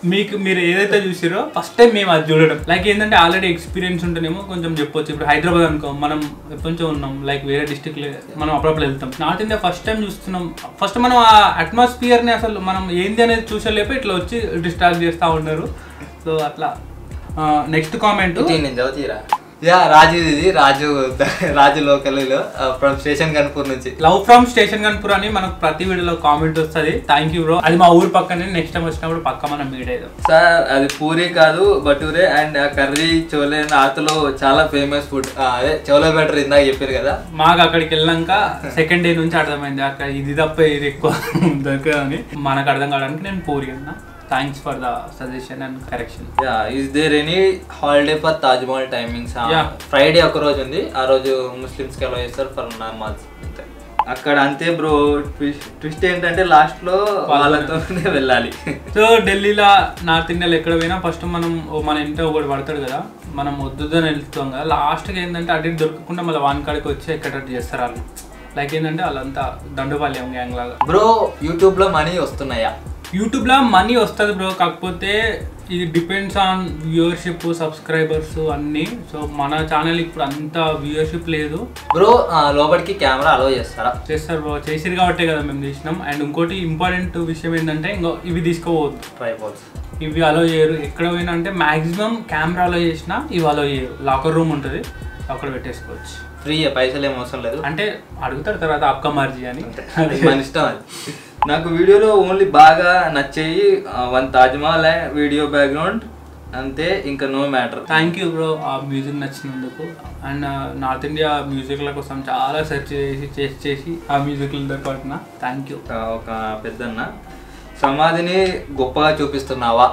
మీకు మీరు ఏదైతే చూసారో ఫస్ట్ టైం మేము అది చూడడం లైక్ ఏంటంటే ఆల్రెడీ ఎక్స్పీరియన్స్ ఉంటేనేమో కొంచెం చెప్పొచ్చు ఇప్పుడు హైదరాబాద్ అనుకో మనం ఎప్పటి నుంచో ఉన్నాం లైక్ వేరే డిస్టిక్ మనం అప్పుడప్పుడు వెళ్తాం నార్త్ ఇండియా ఫస్ట్ టైం చూస్తున్నాం ఫస్ట్ మనం ఆ అట్మాస్ఫియర్ని అసలు మనం ఏంది అనేది చూసలేపో ఇట్లా వచ్చి డిస్ట్రాక్ట్ చేస్తూ ఉన్నారు సో అట్లా నెక్స్ట్ కామెంట్ ఇది నేను చదువుతీరా యా రాజు ఇది Raju Raju local from station Kanpur నుంచి లవ్ ఫ్రమ్ స్టేషన్ కన్పూర్ అని మనకు ప్రతి వీడియోలో కామెంట్ వస్తుంది థ్యాంక్ యూ బ్రో అది మా ఊరు పక్కనే నెక్స్ట్ టైం వచ్చినప్పుడు పక్క మనం మీట్ అవుతాం సార్ అది పూరి కాదు బటూరే అండ్ ఆ కర్రీ చోలే నార్త్ లో చాలా ఫేమస్ ఫుడ్ అదే చోలో బెటర్ ఇందాక చెప్పారు కదా మాకు అక్కడికి వెళ్ళాక సెకండ్ డే నుంచి అర్థమైంది అక్కడ ఇది తప్ప ఇది ఎక్కువ దొరకదని మనకు అర్థం కావడానికి నేను పూరి అన్న thanks for the suggestion and correction yeah is there any holiday for Taj Mahal timings Yeah. Friday ఒక రోజు ఉంది ఆ రోజు ముస్లిమ్స్ కి అలో చేస్తారు ఫర్ నమాజ్ అంతే అక్కడ అంతే బ్రో ట్విస్ట్ ట్విస్ట్ ఏంటంటే లాస్ట్ లో వాళ్ళతోనే వెళ్ళాలి సో ఢిల్లీలో నార్త్ ఇండియాలో ఎక్కడ పోయినా ఫస్ట్ మనం ఓ మన ఇంట్లో ఒకటి పడతాడు కదా మనం వద్దుదని వెళ్తాం కదా లాస్ట్కి ఏంటంటే అటు ఇటు దొరకకుండా మళ్ళీ వాన్ కాడికి వచ్చి ఎక్కడట్టు చేస్తారు వాళ్ళు లైక్ ఏంటంటే వాళ్ళంతా దండుపాల్యం గ్యాంగ్ లాగా బ్రో యూట్యూబ్ లో మనీ వస్తున్నాయా యూట్యూబ్లో మనీ వస్తుంది బ్రో కాకపోతే ఇది డిపెండ్స్ ఆన్ వ్యూవర్షిప్ సబ్స్క్రైబర్స్ అన్నీ సో మన ఛానల్ ఇప్పుడు అంత వ్యూవర్షిప్ లేదు బ్రో లోపలికి కెమెరా అలో చేస్తారా చేస్తారు బ్రో చేసిరు కాబట్టే కదా మేము తీసినాం అండ్ ఇంకోటి ఇంపార్టెంట్ విషయం ఏంటంటే ఇంకో ఇవి తీసుకోవద్దు ట్రైపాల్స్ ఇవి అలో చేయరు ఎక్కడ పోయినా అంటే మాక్సిమం కెమెరా అలో చేసినా ఇవి అలో చేయరు లాకర్ రూమ్ ఉంటుంది అక్కడ పెట్టేసుకోవచ్చు ఫ్రీ పైసలు ఏం అవసరం లేదు అంటే అడుగుతారు తర్వాత అక్క మార్జీ అని అది మన ఇష్టం అది నాకు వీడియోలో ఓన్లీ బాగా నచ్చేయి వన్ తాజ్మహల్ వీడియో బ్యాక్గ్రౌండ్ అంతే ఇంకా no matter thank you bro ఆ మ్యూజిక్ నచ్చినందుకు అండ్ నార్త్ ఇండియా మ్యూజిక్ల కోసం చాలా సెర్చ్ చేసి చేసి చేసి ఆ మ్యూజిక్లు దొరకబట్టిన థ్యాంక్ యూ ఒక పెద్దన్న సమాధిని గొప్పగా చూపిస్తున్నావా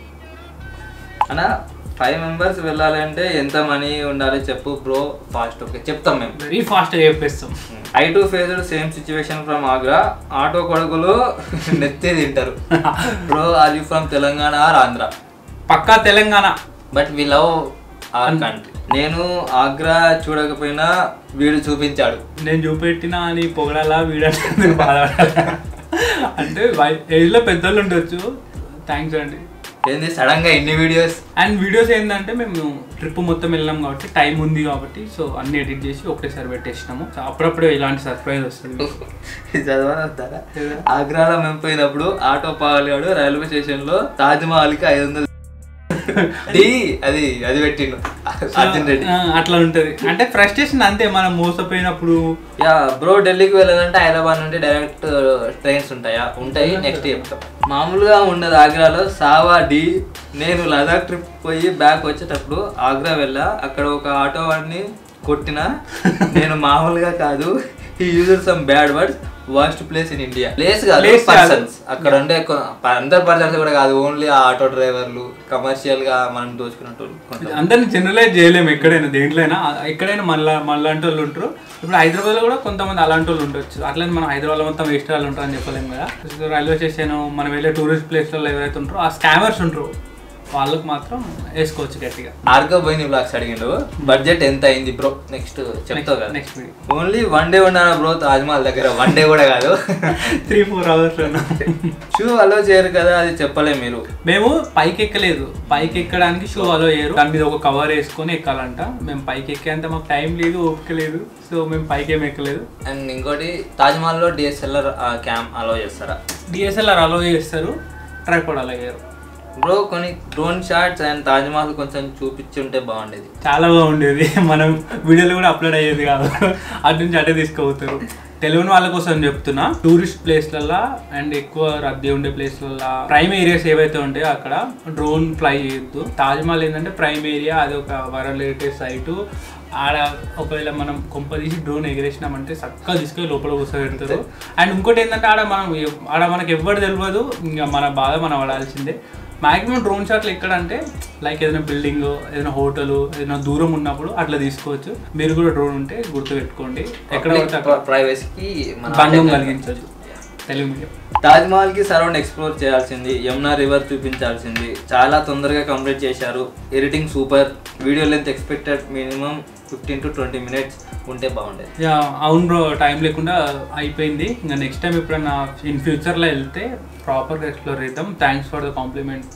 అన్న ఫైవ్ మెంబర్స్ వెళ్ళాలంటే ఎంత మనీ ఉండాలి చెప్పు బ్రో ఫాస్ట్ ఓకే చెప్తాం మేము వెరీ ఫాస్ట్గా చెప్పేస్తాం I too faced same situation from Agra auto కొడుకులు నెత్తి తింటారు bro are you from Telangana or Andhra పక్కా Telangana but we love our country నేను ఆగ్రా చూడకపోయినా వీడు చూపించాడు నేను చూపెట్టిన అని పొగడాలా వీడంటే బాధపడాలా అంటే ఏజ్లో పెద్దోళ్ళు ఉండొచ్చు థ్యాంక్స్ అండి ఏంది సడన్ గా ఎన్ని వీడియోస్ అండ్ వీడియోస్ ఏంటంటే మేము ట్రిప్ మొత్తం వెళ్ళాం కాబట్టి టైం ఉంది కాబట్టి సో అన్ని ఎడిట్ చేసి ఒకటేసారి పెట్టేసినాము సో అప్పుడప్పుడు ఇలాంటి సర్ప్రైజ్ వస్తుంది చదవని వస్తారా ఆగ్రాలో మేము పోయినప్పుడు ఆటో పాగాడు రైల్వే స్టేషన్ లో తాజ్ మహల్ కి ఐదు వందలు డి అది అది పెట్టిండు అర్జున్ రెడ్డి ఆ, అట్లా ఉంటది అంటే ఫ్రస్ట్రేషన్ అంతే మనం మోసపోయినప్పుడు యా బ్రో ఢిల్లీకి వెళ్ళాలంటే హైదరాబాద్ నుండి డైరెక్ట్ ట్రైన్స్ ఉంటాయా ఉంటాయి నెక్స్ట్ చెప్తాం మామూలుగా ఉన్నది ఆగ్రాలో సావా డి నేను లదాఖ్ ట్రిప్ పోయి బ్యాక్ వచ్చేటప్పుడు ఆగ్రా వెళ్ళా అక్కడ ఒక ఆటో వాడిని కొట్టిన నేను మామూలుగా కాదు ఈ user some bad words worst place in India place కాదు Place కాదు. పర్సన్స్ అక్కడ ఉండే కొ- అందరు పర్సన్స్ కూడా కాదు ఓన్లీ ఆటో డ్రైవర్లు కమర్షియల్ గా మనం దోచుకున్నట్టు కొంత అందరిని జనరలైజ్ చేయలేము ఎక్కడైనా దేంట్లోనైనా ఎక్కడైనా మళ్ళా మళ్ళాంటి వాళ్ళు ఉంటారు ఇప్పుడు హైదరాబాద్లో కూడా కొంతమంది అలాంటి వాళ్ళు ఉండొచ్చు అట్లనే మనం హైదరాబాద్లో మొత్తం వేస్ట్ వాళ్ళు ఉంటారని చెప్పలేము కదా సో రైల్వే స్టేషన్ మనం వెళ్ళే టూరిస్ట్ ప్లేస్లలో ఎవరైతే ఉంటారో ఆ స్కామర్స్ ఉంటారు వాళ్ళకి మాత్రం వేసుకోవచ్చు గట్టిగా ఆర్గో బోయిని బ్లాగ్స్ అడిగిండు బడ్జెట్ ఎంత అయింది బ్రో నెక్స్ట్ చెప్తావు కదా next video only one day ఉన్నాను బ్రో తాజ్మహల్ దగ్గర వన్ డే కూడా కాదు three four hours shoot allow చేయరు కదా అది చెప్పలే మీరు మేము పైకి ఎక్కలేదు పైకి ఎక్కడానికి షూ అలో చేయరు దాని మీద ఒక కవర్ వేసుకొని ఎక్కాలంట మేము పైకి ఎక్కేంత మాకు టైం లేదు ఓపిక లేదు సో మేము పైకి ఏమి ఎక్కలేదు అండ్ ఇంకోటి తాజ్మహల్ లో డిఎస్ఎల్ఆర్ క్యామ్ అలో చేస్తారా డిఎస్ఎల్ఆర్ అలో చేస్తారు ట్రైపాడ్ అలో చేయరు బ్రో కొన్ని drone shots and Taj Mahal కొంచెం చూపించి ఉంటే బాగుండేది చాలా బాగుండేది మనం వీడియోలు కూడా అప్లోడ్ అయ్యేది కాదు అటు నుంచి అటే తీసుకుపోతారు తెలియని వాళ్ళ కోసం చెప్తున్నా టూరిస్ట్ ప్లేస్లల్లో అండ్ ఎక్కువ రద్దీ ఉండే ప్లేస్లల్లో ప్రైమ్ ఏరియాస్ ఏవైతే ఉంటాయో అక్కడ డ్రోన్ ఫ్లై చేయొద్దు తాజ్మహల్ ఏంటంటే ప్రైమ్ ఏరియా అది ఒక వరల్డ్ హెరిటేజ్ సైటు ఆడ ఒకవేళ మనం కొంప తీసి డ్రోన్ ఎగిరేసినామంటే చక్కగా తీసుకొని లోపల కూర్చోబెడతారు అండ్ ఇంకోటి ఏంటంటే ఆడ మనం ఎవ్- ఆడ మనకి ఎవ్వరు తెలియదు ఇంకా మన బాధ మనం పడాల్సిందే మాక్సిమం డ్రోన్ షాట్లు ఎక్కడ అంటే లైక్ ఏదైనా బిల్డింగ్ ఏదైనా హోటల్ ఏదైనా దూరం ఉన్నప్పుడు అట్లా తీసుకోవచ్చు మీరు కూడా డ్రోన్ ఉంటే గుర్తు పెట్టుకోండి ఎక్కడ పడితే అక్కడ ప్రైవసీకి మన భంగం కలిగించదు తెలుగు మీడియం తాజ్ మహల్ కి సరౌండ్ ఎక్స్ప్లోర్ చేయాల్సింది యమునా రివర్ చూపించాల్సింది చాలా తొందరగా కంప్లీట్ చేశారు editing super video length expected minimum fifteen to twenty minutes ఉంటే బాగుండేది యా అవును బ్రో టైం లేకుండా అయిపోయింది ఇంకా నెక్స్ట్ టైం ఎప్పుడన్నా ఇన్ ఫ్యూచర్లో వెళ్తే ప్రాపర్గా ఎక్స్ప్లోర్ చేద్దాం thanks for the compliment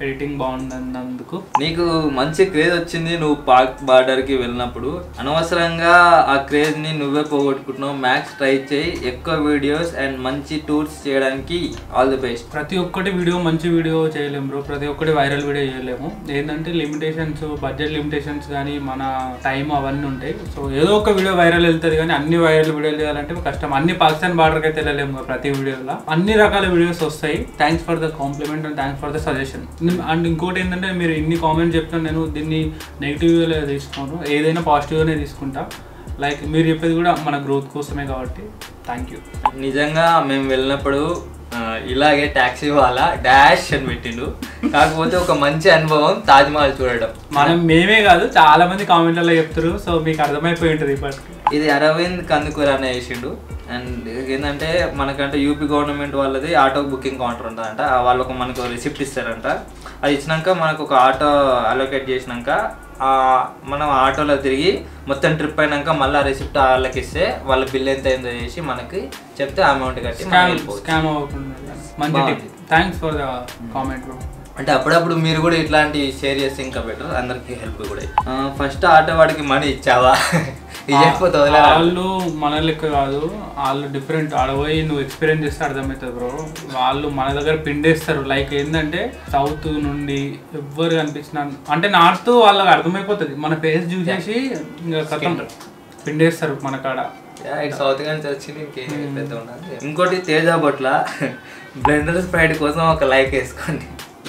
editing బాగుందన్నందుకు నీకు మంచి క్రేజ్ వచ్చింది నువ్వు పాక్ బార్డర్ కి వెళ్ళినప్పుడు అనవసరంగా ఆ క్రేజ్ ని నువ్వే పోగొట్టుకుంటున్నావు మ్యాక్స్ ట్రై చేయి ఎక్కువ వీడియోస్ అండ్ మంచి టూర్స్ చేయడానికి ఆల్ ది బెస్ట్ ప్రతి ఒక్కటి వీడియో మంచి వీడియో చేయలేము బ్రో ప్రతి ఒక్కటి వైరల్ వీడియో చేయలేము ఏంటంటే లిమిటేషన్స్ బడ్జెట్ లిమిటేషన్స్ కానీ మన టైం అవన్నీ ఉంటాయి సో ఏదో ఒక వీడియో వైరల్ వెళ్తుంది కానీ అన్ని వైరల్ వీడియోలు చేయాలంటే కష్టం అన్ని పాకిస్తాన్ బార్డర్కి అయితే వెళ్ళలేము కదా ప్రతి వీడియోలో అన్ని రకాల వీడియోస్ వస్తాయి thanks for the compliment and thanks for the suggestion and ఇంకోటి ఏంటంటే మీరు ఇన్ని కామెంట్స్ చెప్తాను నేను దీన్ని నెగిటివ్గా తీసుకోను ఏదైనా పాజిటివ్గానే తీసుకుంటా లైక్ మీరు చెప్పేది కూడా మన గ్రోత్ కోసమే కాబట్టి థ్యాంక్ యూ నిజంగా మేము వెళ్ళినప్పుడు ఆ, ఇలాగే ట్యాక్సీ వాళ్ళ డాష్ అని పెట్టిండు కాకపోతే ఒక మంచి అనుభవం తాజ్ మహల్ చూడడం మనం మేమే కాదు చాలా మంది కామెంట్లలో చెప్తారు సో మీకు అర్థమైపోయి ఉంటుంది ఇప్పటికి ఇది అరవింద్ కందుకూర్ అనే వేసిండు అండ్ ఏంటంటే మనకంటే యూపీ గవర్నమెంట్ వాళ్ళది ఆటో బుకింగ్ కౌంటర్ ఉంటుందంట ఆ వాళ్ళు ఒక మనకు రిసిప్ట్ ఇస్తారంట అది ఇచ్చినాక మనకు ఒక ఆటో అలొకేట్ చేసినాక ఆ మనం ఆటోలో తిరిగి మొత్తం ట్రిప్ అయినాక మళ్ళీ ఆ రిసిప్ట్ వాళ్ళకి ఇస్తే వాళ్ళ బిల్ ఎంత అయిందో చేసి మనకి చెప్తే అమౌంట్ కట్టి మనం స్కామ్ వెళ్ళిపోవచ్చు. స్కామ్ అవ్వకుండా మంచి టిప్ బాగుంది. Thanks for the comment bro అంటే అప్పుడప్పుడు మీరు కూడా ఇట్లాంటి షేర్ చేస్తే ఇంకా బెటర్ అందరికి హెల్ప్ కూడా ఫస్ట్ ఆటో వాడికి మనీ ఇచ్చావా ఇవ్వకపోతే వదిలేరా? వాళ్ళు మన లెక్క కాదు వాళ్ళు డిఫరెంట్ ఆడపోయి నువ్వు ఎక్స్పీరియన్స్ చేస్తే అర్థమవుతుంది బ్రో వాళ్ళు మన దగ్గర పిండేస్తారు లైక్ ఏంటంటే సౌత్ నుండి ఎవ్వరు కనిపించిన అంటే నార్త్ వాళ్ళకి అర్థమైపోతుంది మన ఫేస్ చూసేసి ఇంకా కథం పిండేస్తారు మన కాడ యా, ఇటు సౌత్ కానీ వచ్చింది ఇంకేం పెద్ద ఉండదు ఇంకోటి తేజ బొట్ల బ్లెండర్ స్ప్రైడ్ కోసం ఒక లైక్ వేసుకోండి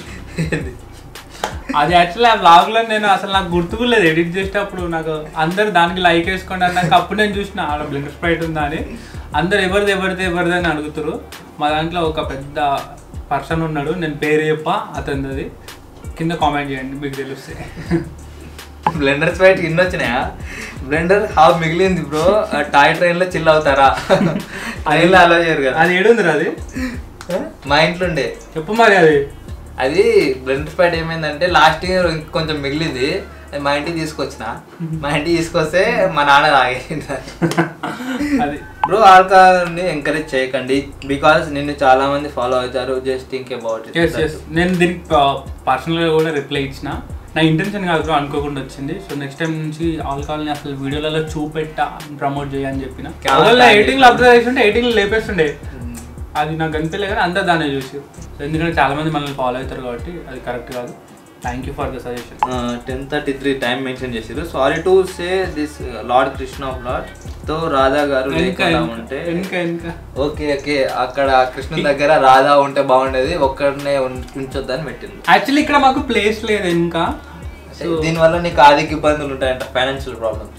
అది యాక్చువల్లీ ఆ బ్లాగ్ లో నేను అసలు నాకు గుర్తుకులేదు ఎడిట్ చేసేటప్పుడు నాకు అందరు దానికి లైక్ వేసుకోండి అన్నాక అప్పుడు నేను చూసిన ఆడ బ్లెండర్ స్ప్రైట్ ఉందా అని అందరు ఎవరిది ఎవరిది ఎవరిది అని అడుగుతారు మా దాంట్లో ఒక పెద్ద పర్సన్ ఉన్నాడు నేను పేరు చెప్ప అతనిది కింద కామెంట్ చేయండి మీకు తెలిస్తే బ్లెండర్ స్ప్రైడ్ ఇన్ని వచ్చినాయా బ్లెండర్ హాఫ్ మిగిలింది బ్రో టాయ్ ట్రైన్ లో చిల్ అవుతారా ట్రైన్ లో అలో చేయరు కదా అది ఏడుంది అది మా ఇంట్లో ఉండే చెప్పు మరి అది అది బ్లెండర్ స్ప్రైడ్ ఏమైందంటే లాస్ట్ ఇయర్ కొంచెం మిగిలింది అది మా ఇంటికి తీసుకొచ్చిన మా ఇంటికి తీసుకొస్తే మా నాన్న తాగేసింది అది బ్రో ఆల్కహాల్ని ఎంకరేజ్ చేయకండి బికాస్ నిన్ను చాలా మంది ఫాలో అవుతారు just think about yes yes నేను దీనికి పర్సనల్గా కూడా రిప్లై ఇచ్చిన నా ఇంటెన్షన్ కాదు బ్రో అనుకోకుండా వచ్చింది సో నెక్స్ట్ టైం నుంచి ఆల్కహాల్ని అసలు వీడియోలలో చూపెట్టా ప్రమోట్ చేయని చెప్పిన Camera ఎయిటింగ్లో అబ్జర్వ్ చేసి ఉంటే ఎయిటింగ్లో లేపేస్తుండే అది నాకు కనిపించలే కానీ అందరు దాన్ని చూసి సో ఎందుకంటే చాలా మంది మనల్ని ఫాలో అవుతారు కాబట్టి అది కరెక్ట్ కాదు thank you for the suggestion ten thirty three time mention చేసారు sorry to say this lord Krishna of lord తో రాధా గారు ఇంకా లేకుండా ఉంటే ఇంకా ఇంకా ఓకే ఓకే అక్కడ కృష్ణ దగ్గర రాధా ఉంటే బాగుండేది ఒక్కడనే ఉంచొద్దని పెట్టింది యాక్చువల్లీ ఇక్కడ మాకు ప్లేస్ లేదు ఇంకా సో దీనివల్ల నీకు ఆర్థిక ఇబ్బందులు ఉంటాయంట ఫైనాన్షియల్ ప్రాబ్లమ్స్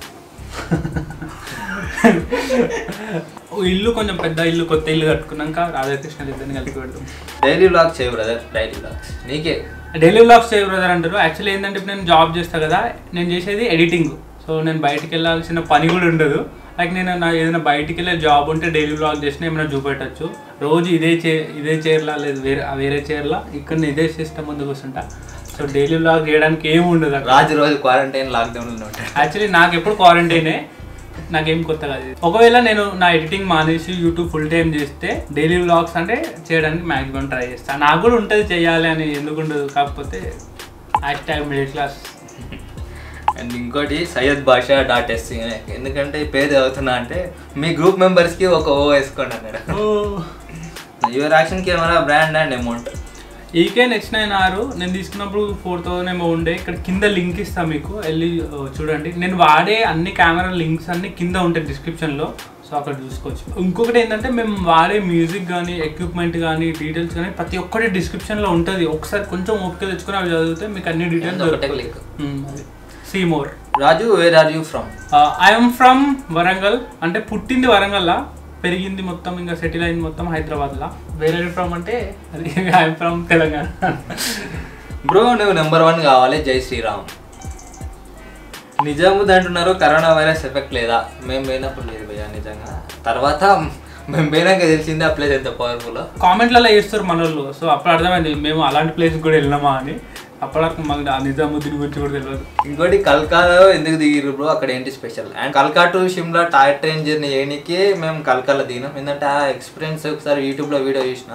ఇల్లు కొంచెం పెద్ద ఇల్లు కొత్త ఇల్లు కట్టుకున్నాక రాధాకృష్ణ ఇద్దరిని కలిపి పెడతాం డైలీ బ్లాగ్ చేయ బ్రదర్ డైలీ బ్లాగ్స్ నీకే డైలీ వ్లాగ్స్ చేయ బ్రదర్ అంటారు యాక్చువల్లీ ఏంటంటే ఇప్పుడు నేను జాబ్ చేస్తా కదా నేను చేసేది ఎడిటింగ్ సో నేను బయటికి వెళ్ళాల్సిన పని కూడా ఉండదు లైక్ నేను నా ఏదైనా బయటికి వెళ్ళే జాబ్ ఉంటే డైలీ వ్లాగ్ చేసినా ఏమైనా చూపెట్టచ్చు రోజు ఇదే చే ఇదే చైర్లా లేదు వేరే ఆ వేరే చైర్లా ఇక్కడ ఇదే సిస్టమ్ ముందు కూర్చుంటా సో డైలీ వ్లాగ్ చేయడానికి ఏమి ఉండదు అక్కడ రాజు రోజు క్వారంటైన్ లాక్డౌన్ లో ఉంటాడు యాక్చువల్లీ నాకు ఎప్పుడు క్వారంటైనే నాకేం కొత్త కాదు ఇది. ఒకవేళ నేను నా ఎడిటింగ్ మానేసి యూట్యూబ్ ఫుల్ టైం చేస్తే డైలీ వ్లాగ్స్ అంటే చేయడానికి మ్యాక్సిమం ట్రై చేస్తాను నాకు కూడా ఉంటుంది చేయాలి అని ఎందుకు ఉండదు కాకపోతే hashtag middle class and ఇంకోటి సయ్యద్ బాషా డాట్ ఎస్ ఎందుకంటే ఈ పేరు చదువుతున్నా అంటే మీ గ్రూప్ మెంబర్స్ కి ఒక ఓ వేసుకోండి అన్నాడు your action camera brand and amount ఈకే నెక్స్ట్ నైన్ ఆరు నేను తీసుకున్నప్పుడు ఫోర్ థౌసండ్ ఏమో ఉండే ఇక్కడ కింద లింక్ ఇస్తాను మీకు వెళ్ళి ఆ, చూడండి నేను వాడే అన్ని కెమెరా లింక్స్ అన్ని కింద ఉంటాయి డిస్క్రిప్షన్లో సో అక్కడ చూసుకోవచ్చు ఇంకొకటి ఏంటంటే మేము వాడే మ్యూజిక్ కానీ ఎక్విప్మెంట్ కానీ డీటెయిల్స్ కానీ ప్రతి ఒక్కటి డిస్క్రిప్షన్లో ఉంటుంది ఒకసారి కొంచెం ఓపిక తెచ్చుకొని అవి చదివితే మీకు అన్ని డీటెయిల్స్ ఒకటే click. See more Raju where are you from I'm from Warangal అంటే పుట్టింది వరంగల్లా పెరిగింది మొత్తం ఇంకా సెటిల్ అయింది మొత్తం హైదరాబాద్లో వేరే ఫ్రమ్ అంటే అది ఐఎమ్ ఫ్రమ్ తెలంగాణ బ్రో నువ్వు నెంబర్ వన్ కావాలి జై శ్రీరామ్ నిజాముద్ అంటున్నారు కరోనా వైరస్ ఎఫెక్ట్ లేదా మేము పోయినప్పుడు లేదు భయ్యా నిజంగా తర్వాత మేము పోయినాక తెలిసింది ఆ ప్లేస్ ఎంత పవర్ఫుల్ కామెంట్లలో వేస్తారు మన వాళ్ళు సో అప్పుడు అర్థమైంది మేము అలాంటి ప్లేస్కి కూడా వెళ్ళినామా అని అప్పటివరకు మాకు ఆ నిజాముద్దీన్ గురించి కూడా తెలియదు ఇంకోటి కల్కాలో ఎందుకు దిగిరు బ్రో అక్కడ ఏంటి స్పెషల్ అండ్ కల్కా to Shimla toy train journey చేయడానికి మేము కల్కాలో దిగినాం ఎందుకంటే ఆ ఎక్స్పీరియన్స్ ఒకసారి యూట్యూబ్లో వీడియో చూసిన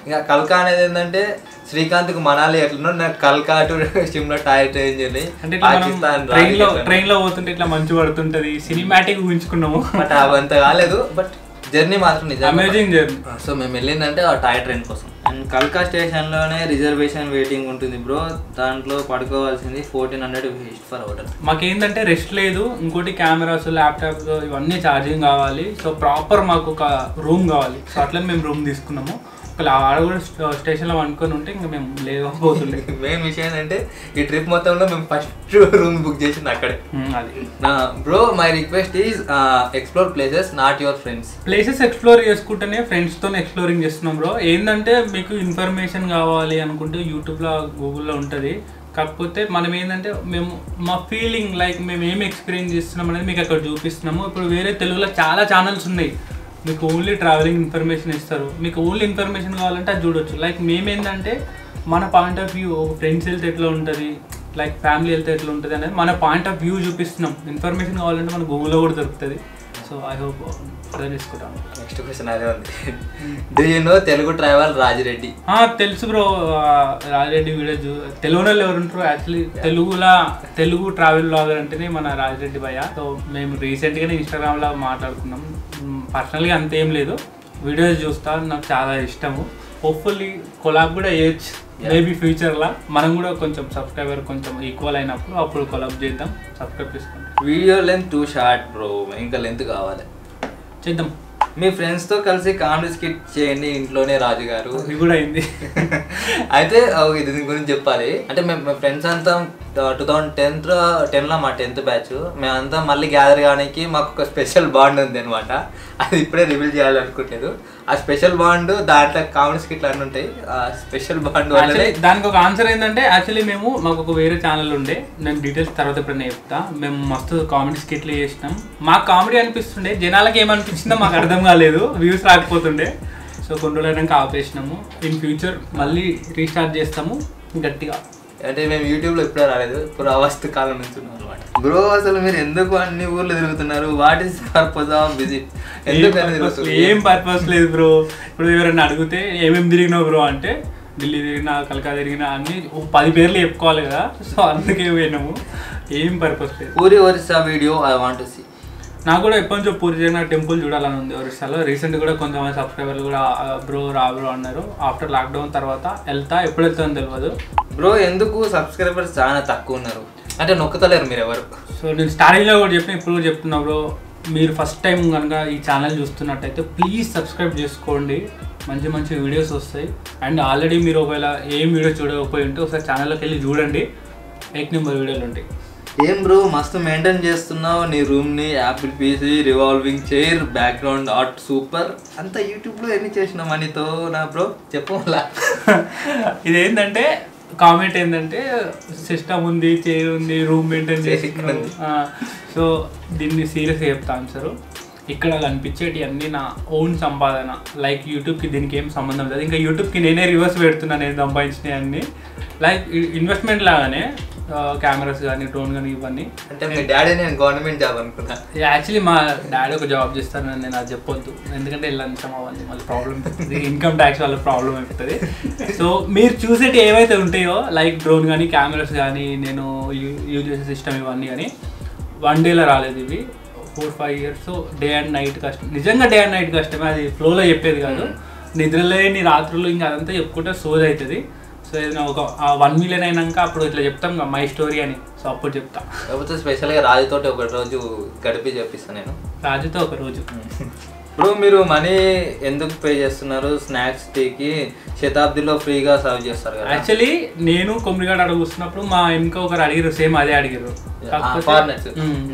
ఇంకా కల్కా అనేది ఏంటంటే శ్రీకాంత్కి మనాలి ఎట్లనో నాకు కల్కా టు షిమ్లా టాయ్ ట్రైన్ చేయాలి అంటే ఇట్లా మనం పాకిస్తాన్ ట్రైన్ లో ట్రైన్ లో పోతుంటే ఇట్లా మంచు పడుతుంటది సినిమాటిక్ ఊహించుకున్నాము బట్ అవంత కాలేదు బట్ జర్నీ మాత్రం నిజంగా అమేజింగ్ జర్నీ సో మేము వెళ్ళిందంటే ఆ టాయ్ ట్రైన్ కోసం అండ్ కల్కా స్టేషన్లోనే రిజర్వేషన్ వెయిటింగ్ ఉంటుంది బ్రో దాంట్లో పడుకోవాల్సింది fourteen hundred waste for hotel మాకేందంటే రెస్ట్ లేదు ఇంకోటి కెమెరాస్ ల్యాప్టాప్స్ ఇవన్నీ ఛార్జింగ్ కావాలి సో ప్రాపర్ మాకు ఒక రూమ్ కావాలి సో అట్లా మేము రూమ్ తీసుకున్నాము ఒకవేళ ఆడ కూడా స్టేషన్లో అనుకొని ఉంటే ఇంకా మేము లేకపోతుండే మెయిన్ విషయం ఏంటంటే ఈ ట్రిప్ మొత్తంలో మేము ఫస్ట్ రూమ్ బుక్ చేసింది అక్కడే ఉమ్, అది bro my request is explore places not your friends places explore చేసుకుంటేనే ఫ్రెండ్స్తో ఎక్స్ప్లోరింగ్ చేస్తున్నాం బ్రో ఏంటంటే మీకు ఇన్ఫర్మేషన్ కావాలి అనుకుంటే యూట్యూబ్లో గూగుల్లో ఉంటుంది కాకపోతే మనం ఏంటంటే మేము మా ఫీలింగ్ లైక్ మేము ఏం ఎక్స్పీరియన్స్ చేస్తున్నాం అనేది మీకు అక్కడ చూపిస్తున్నాము ఇప్పుడు వేరే తెలుగులో చాలా ఛానల్స్ ఉన్నాయి మీకు ఓన్లీ ట్రావెలింగ్ ఇన్ఫర్మేషన్ ఇస్తారు మీకు ఓన్లీ ఇన్ఫర్మేషన్ కావాలంటే అది చూడొచ్చు లైక్ మేమేంటంటే మన పాయింట్ ఆఫ్ వ్యూ ఫ్రెండ్స్ వెళ్తే ఎట్లా ఉంటుంది లైక్ ఫ్యామిలీ వెళ్తే ఎట్లా ఉంటుంది అనేది మన పాయింట్ ఆఫ్ వ్యూ చూపిస్తున్నాం ఇన్ఫర్మేషన్ కావాలంటే మన గూగుల్లో కూడా దొరుకుతుంది సో ఐ హోప్ అర్థం చేసుకుంటాను నెక్స్ట్ క్వశ్చన్ అదే ఉంది do you know Telugu travel Rajireddy ఆ, తెలుసు బ్రో రాజిరెడ్డి వీడియో చూ తెలుగు వాళ్ళు ఎవరు ఉంటారు యాక్చువల్లీ తెలుగులా తెలుగు ట్రావెల్ బ్లాగర్ అంటేనే మన రాజిరెడ్డి భయ్య సో మేము రీసెంట్గానే ఇన్స్టాగ్రామ్లో మాట్లాడుకున్నాం పర్సనల్గా అంతేం లేదు వీడియోస్ చూస్తా నాకు చాలా ఇష్టము హోప్ఫుల్లీ కొలాబ్ కూడా వేయచ్చు మేబీ ఫ్యూచర్లో మనం కూడా కొంచెం సబ్స్క్రైబర్ కొంచెం ఈక్వల్ అయినప్పుడు అప్పుడు కొలాబ్ చేద్దాం సబ్స్క్రైబ్ చేసుకుంటాం video length too short bro ఇంకా లెంత్ కావాలి చేద్దాం మీ ఫ్రెండ్స్తో కలిసి కామెడీ స్కిట్ చేయండి ఇంట్లోనే రాజు గారు ఇది కూడా అయింది అయితే ఆ, ఇది దీని గురించి చెప్పాలి అంటే మేము మా ఫ్రెండ్స్ అంతా టూ థౌజండ్ టెన్త్ టెన్లో మా టెన్త్ బ్యాచ్ మేమంతా మళ్ళీ గ్యాదర్ కావడానికి మాకు ఒక స్పెషల్ బాండ్ ఉంది అనమాట అది ఇప్పుడే రివీల్ చేయాలనుకోలేదు ఆ స్పెషల్ బాండ్ దాంట్లో కామెడీ స్కిట్లు అన్నీ ఉంటాయి ఆ స్పెషల్ బాండ్ వల్లనే Actually, దానికి ఒక ఆన్సర్ ఏంటంటే యాక్చువల్లీ మేము మాకు ఒక వేరే ఛానల్ ఉండే నేను డీటెయిల్స్ తర్వాత ఎప్పుడైనా చెప్తా మేము మస్తు కామెడీ స్కిట్లు చేసినాం మాకు కామెడీ అనిపిస్తుండే జనాలకి ఏమనిపించిందో మాకు అర్థం కాలేదు వ్యూస్ రాకపోతుండే సో కొన్ని రోజులైనాక ఆపేసినాము ఇన్ ఫ్యూచర్ మళ్ళీ రీస్టార్ట్ చేస్తాము గట్టిగా అంటే మేము యూట్యూబ్లో ఎప్పుడూ రాలేదు పురావస్తు కాలం నుంచి ఉన్నాం అనమాట బ్రో అసలు మీరు ఎందుకు అన్ని ఊర్లు తిరుగుతున్నారు what is purpose of visit ఎందుకు ఏం అన్ని purpose తిరుగుతున్నారు? లేదు, ఏం పర్పస్ లేదు బ్రో ఇప్పుడు ఎవరైనా అడిగితే ఏమేమి తిరిగినావు బ్రో అంటే ఢిల్లీ తిరిగినా కలకత్తా తిరిగినా అన్ని ఓ పది పేర్లు చెప్పుకోవాలి కదా సో అందుకే పోయినాము ఏం పర్పస్ లేదు Puri Orissa video I want see నాకు కూడా ఎప్పటి నుంచో పూరి జగన్నాథ్ టెంపుల్ చూడాలని ఉంది ఒరిస్సాలో రీసెంట్ కూడా కొంతమంది సబ్స్క్రైబర్లు కూడా బ్రో రా బ్రో అన్నారు ఆఫ్టర్ లాక్డౌన్ తర్వాత వెళ్తా ఎప్పుడు వెళ్తానో తెలియదు బ్రో ఎందుకు సబ్స్క్రైబర్స్ చాలా తక్కువ ఉన్నారు అంటే నొక్కుతలేరు మీరు ఎవరు సో నేను స్టార్టింగ్లో కూడా చెప్పిన ఇప్పుడు కూడా చెప్తున్నా బ్రో మీరు ఫస్ట్ టైం కనుక ఈ ఛానల్ చూస్తున్నట్టయితే ప్లీజ్ సబ్స్క్రైబ్ చేసుకోండి మంచి మంచి వీడియోస్ వస్తాయి అండ్ ఆల్రెడీ మీరు ఒకవేళ ఏం వీడియో చూడకపోయి ఉంటే ఒకసారి ఛానల్లోకి వెళ్ళి చూడండి ఎయిట్ నెంబర్ వీడియోలు ఉంటాయి ఏం బ్రో మస్తు మెయింటైన్ చేస్తున్నావు నీ రూమ్ ని Apple PC revolving chair background art super అంతా యూట్యూబ్ లో ఎన్ని చేసిన మనీతో నా బ్రో చెప్పు మళ్ళా ఇదేంటంటే కామెంట్ ఏంటంటే సిస్టమ్ ఉంది చైర్ ఉంది రూమ్ మెయింటైన్ Chair చేస్తున్నావు ఉంది. సో దీన్ని సీరియస్గా చెప్తా ఆన్సరు ఇక్కడ కనిపించేటి అన్ని నా ఓన్ సంపాదన లైక్ యూట్యూబ్కి దీనికి ఏం సంబంధం లేదు ఇంకా యూట్యూబ్కి నేనే రివర్స్ పెడుతున్నాను నేను సంపాదించినవి అన్ని లైక్ ఇన్వెస్ట్మెంట్ లాగానే కెమెరాస్ కానీ డ్రోన్ కానీ ఇవన్నీ అంటే మీ డాడీ నేను గవర్నమెంట్ జాబ్ అనుకున్నా యాక్చువల్లీ మా డాడీ ఒక జాబ్ చేస్తానని నేను అది చెప్పొద్దు ఎందుకంటే లంచం అవ్వాలి మళ్ళీ ప్రాబ్లం ఇన్కమ్ ట్యాక్స్ వల్ల ప్రాబ్లం అవుతుంది సో మీరు చూసేటి ఏవైతే ఉంటాయో లైక్ డ్రోన్ కానీ కెమెరాస్ కానీ నేను యూజ్ చేసే సిస్టమ్ ఇవన్నీ కానీ వన్ డేలో రాలేదు ఇవి four five years day and night కష్టం నిజంగా డే అండ్ నైట్ కష్టమే అది ఫ్లోలో చెప్పేది కాదు నిద్రలేని రాత్రులు ఇంకా అదంతా చెప్పుకుంటే సోజ్ అవుతుంది సో ఏదైనా ఒక వన్ మిలియన్ అయినాక అప్పుడు ఇట్లా చెప్తాం కదా మై స్టోరీ అని సో అప్పుడు చెప్తా కాకపోతే స్పెషల్గా రాజుతోటి ఒక రోజు గడిపి చెప్పిస్తాను నేను రాజుతో ఒక రోజు ఇప్పుడు మీరు మనీ ఎందుకు పే చేస్తున్నారు స్నాక్స్ టీకి శతాబ్దిలో ఫ్రీగా సర్వ్ చేస్తారు కదా యాక్చువల్లీ నేను కొమ్మిడిగాడ అడుగు కూర్చున్నప్పుడు మా వెనుక ఒకరు అడిగారు సేమ్ అదే అడిగారు foreigners.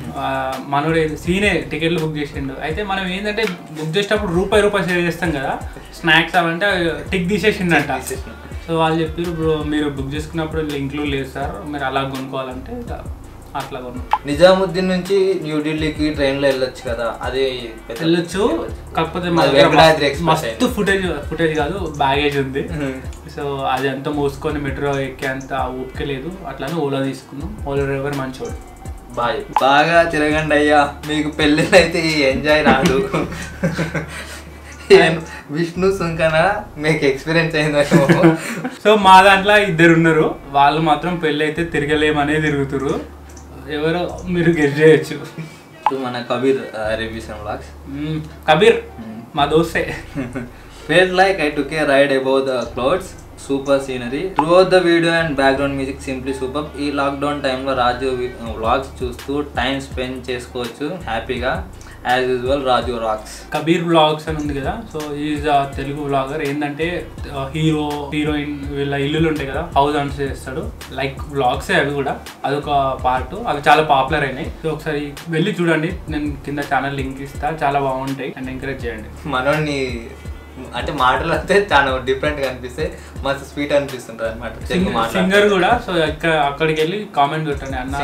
మనోడు సీనే టికెట్లు బుక్ చేసిండు అయితే మనం ఏంటంటే బుక్ చేసేటప్పుడు రూపాయి రూపాయి సేవ్ చేస్తాం కదా స్నాక్స్ అవంటే టిక్ తీసేసిండంట తీసేసిన. సో వాళ్ళు చెప్పారు బ్రో మీరు బుక్ చేసుకున్నప్పుడు ఇంక్లూడ్ లేదు సార్ మీరు అలా కొనుక్కోవాలంటే ఇక అట్లా కొన్నాం నిజాముద్దీన్ నుంచి న్యూఢిల్లీకి ట్రైన్ లో వెళ్ళొచ్చు కదా అది పెద్ద- వెళ్ళొచ్చు కాకపోతే మా అది దగ్గర వెంకటాద్రి ఎక్స్ప్రెస్ మస్తు ఫుటేజ్ ఫుటేజ్ కాదు బ్యాగేజ్ ఉంది Mhm. సో అది అంతా మోసుకొని మెట్రో ఎక్కేంత ఓపిక లేదు అట్లానే ఓలా తీసుకున్నాం ఓలా డ్రైవర్ మంచోడు బాయ్ బాగా తిరగండి అయ్యా మీకు పెళ్ళిళ్ళు అయితే ఈ ఎంజాయ్ రాదు నేను విష్ణు సుంకన మీకు ఎక్స్పీరియన్స్ అయిందేమో సో మా దాంట్లో ఇద్దరు ఉన్నారు వాళ్ళు మాత్రం పెళ్ళి అయితే తిరగలేమనే తిరుగుతురు ఎవరో మీరు గెస్ట్ చేయొచ్చు ఇప్పుడు మన కబీర్ రివ్యూస్ అండ్ బ్లాగ్స్ మ్మ్. కబీర్ మా దోస్తే felt like I took a ride above the clouds super scenery throughout the video and background music simply super ఈ లాక్డౌన్ టైంలో రాజు వ్లాగ్స్ చూస్తూ టైం స్పెండ్ చేసుకోవచ్చు హ్యాపీగా as usual Raju rocks Kabir vlogs అని ఉంది కదా సో ఈజ్ ఆ తెలుగు వ్లాగర్ ఏంటంటే హీరో హీరోయిన్ వీళ్ళ ఇల్లులు ఉంటాయి కదా హౌస్ హంట్స్ చేస్తాడు లైక్ వ్లాగ్సే అవి కూడా అదొక పార్ట్ అవి చాలా పాపులర్ అయినాయి సో ఒకసారి వెళ్ళి చూడండి నేను కింద ఛానల్ లింక్ ఇస్తా చాలా బాగుంటాయి అండ్ ఎంకరేజ్ చేయండి మనోడిని అంటే మాటలు అయితే చాలా డిఫరెంట్ గా అనిపిస్తాయి మస్తు స్వీట్ అనిపిస్తుంటారు అనమాట తెలుగు సింగర్ కూడా సో ఇక్కడ అక్కడికి వెళ్ళి కామెంట్ పెట్టండి అన్న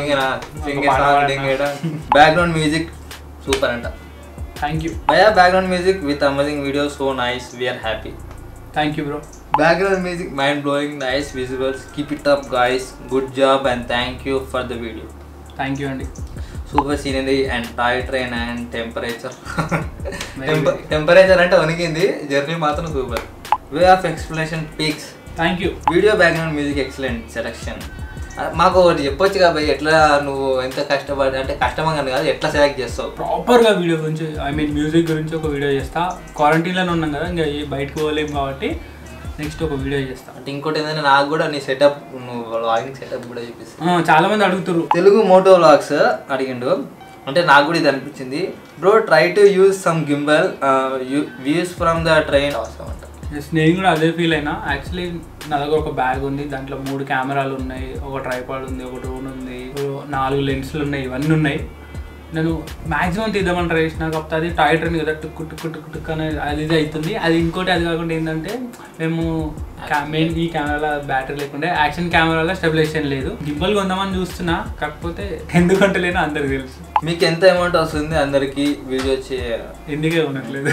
సింగర్ బ్యాక్గ్రౌండ్ మ్యూజిక్ సూపర్ అంట థ్యాంక్ యూ భయా background music with amazing video so nice we are happy thank you bro background music mind blowing nice visuals keep it up guys good job and thank you for the video thank you అండి super scenery and toy train and temperature temperature అంటే వణికింది జర్నీ మాత్రం super way of explanation peaks thank you video background music excellent selection మాకు ఒకటి చెప్పొచ్చు కాబట్టి ఎట్లా నువ్వు ఎంత కష్టపడి అంటే కష్టంగా కాదు ఎట్లా సెలెక్ట్ చేస్తావు ప్రాపర్గా వీడియో గురించి ఐ మీన్ మ్యూజిక్ గురించి ఒక వీడియో చేస్తా క్వారంటైన్లోనే ఉన్నాం కదా ఇంకా ఈ బయటకు పోలేం కాబట్టి నెక్స్ట్ ఒక వీడియో చేస్తా అంటే ఇంకోటి ఏంటంటే నాకు కూడా నీ సెటప్ నువ్వు లాగింగ్ సెటప్ కూడా చూపిస్తావు ఆ, చాలా మంది అడుగుతారు తెలుగు మోటో వ్లాగ్స్ అడిగిండు అంటే నాకు కూడా ఇది అనిపించింది bro try to use some gimbal views from the train అవసరం అంట Yes, నేను కూడా అదే ఫీల్ అయినా యాక్చువల్లీ నా దగ్గర ఒక బ్యాగ్ ఉంది దాంట్లో మూడు కెమెరాలు ఉన్నాయి ఒక ట్రైపాడ్ ఉంది ఒక డ్రోన్ ఉంది ఓ నాలుగు లెన్స్లు ఉన్నాయి ఇవన్నీ ఉన్నాయి నేను మాక్సిమం తీద్దామని ట్రై చేసిన కాకపోతే అది టాయ్ ట్రైన్ కదా టుక్కు టుక్కు టుక్కు టుక్కు అనేది అది ఇది అవుతుంది అది ఇంకోటి అది కాకుండా ఏంటంటే మేము మెయిన్ ఈ కెమెరాలో బ్యాటరీ లేకుండా యాక్షన్ కెమెరాలో స్టెబిలైజేషన్ లేదు గింబల్ కొందామని చూస్తున్నా కాకపోతే ఎందుకంటే లేనో అందరికి తెలుసు మీకు ఎంత అమౌంట్ వస్తుంది అందరికి వీడియో చే ఎందుకే ఉండట్లేదు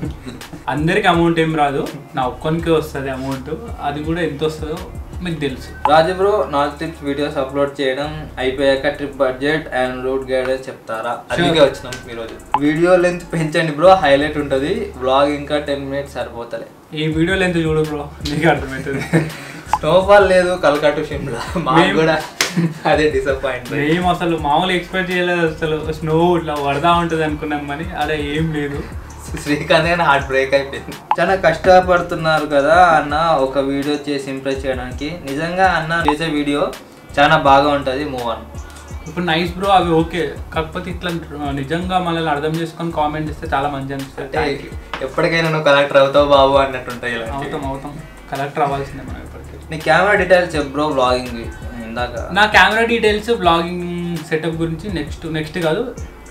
అందరికి అమౌంట్ ఏం రాదు నా ఒక్కరికి వస్తుంది అమౌంట్ అది కూడా ఎంత వస్తుందో మీకు తెలుసు రాజు బ్రో నాలుగు టిప్స్ వీడియోస్ అప్లోడ్ చేయడం అయిపోయాక trip budget and route guidance చెప్తారా అందుకే వచ్చినాం ఈరోజు వీడియో లెంత్ పెంచండి బ్రో హైలైట్ ఉంటుంది బ్లాగ్ ఇంకా టెన్ మినిట్స్ సరిపోతలే ఈ వీడియో లెంత్ చూడు బ్రో నీకు అర్థమవుతుంది స్నోఫాల్ లేదు కలకట్టు షిమ్లా మాకు మేము- కూడా అదే డిసప్పాయింట్ మేము అసలు మామూలు ఎక్స్పెక్ట్ చేయలేదు అసలు స్నో ఇట్లా వడదా ఉంటుంది అనుకున్నాం కానీ అదే ఏం లేదు శ్రీకాంత్ గానీ హార్ట్ బ్రేక్ అయిపోయింది చాలా కష్టపడుతున్నారు కదా అన్న ఒక వీడియో చేసి ఇంప్రెస్ చేయడానికి నిజంగా అన్న చేసే వీడియో చాలా బాగా ఉంటుంది మూవ్ ఆన్ ఇప్పుడు నైస్ బ్రో అవి ఓకే కాకపోతే ఇట్లా నిజంగా మనల్ని అర్థం చేసుకొని కామెంట్ చేస్తే చాలా మంచి అంటే అనిపిస్తుంది ఎప్పటికైనా నువ్వు కలెక్టర్ అవుతావు బాబు అన్నట్టుంటాయి ఇలాంటివి. అవుతాం అవుతాం కలెక్టర్ అవ్వాల్సిందే మనం ఇప్పటికీ నీ కెమెరా డీటెయిల్స్ చెప్పు బ్రో బ్లాగింగ్ ఇందాక నా కెమెరా డీటెయిల్స్ బ్లాగింగ్ సెటప్ గురించి నెక్స్ట్ నెక్స్ట్ కాదు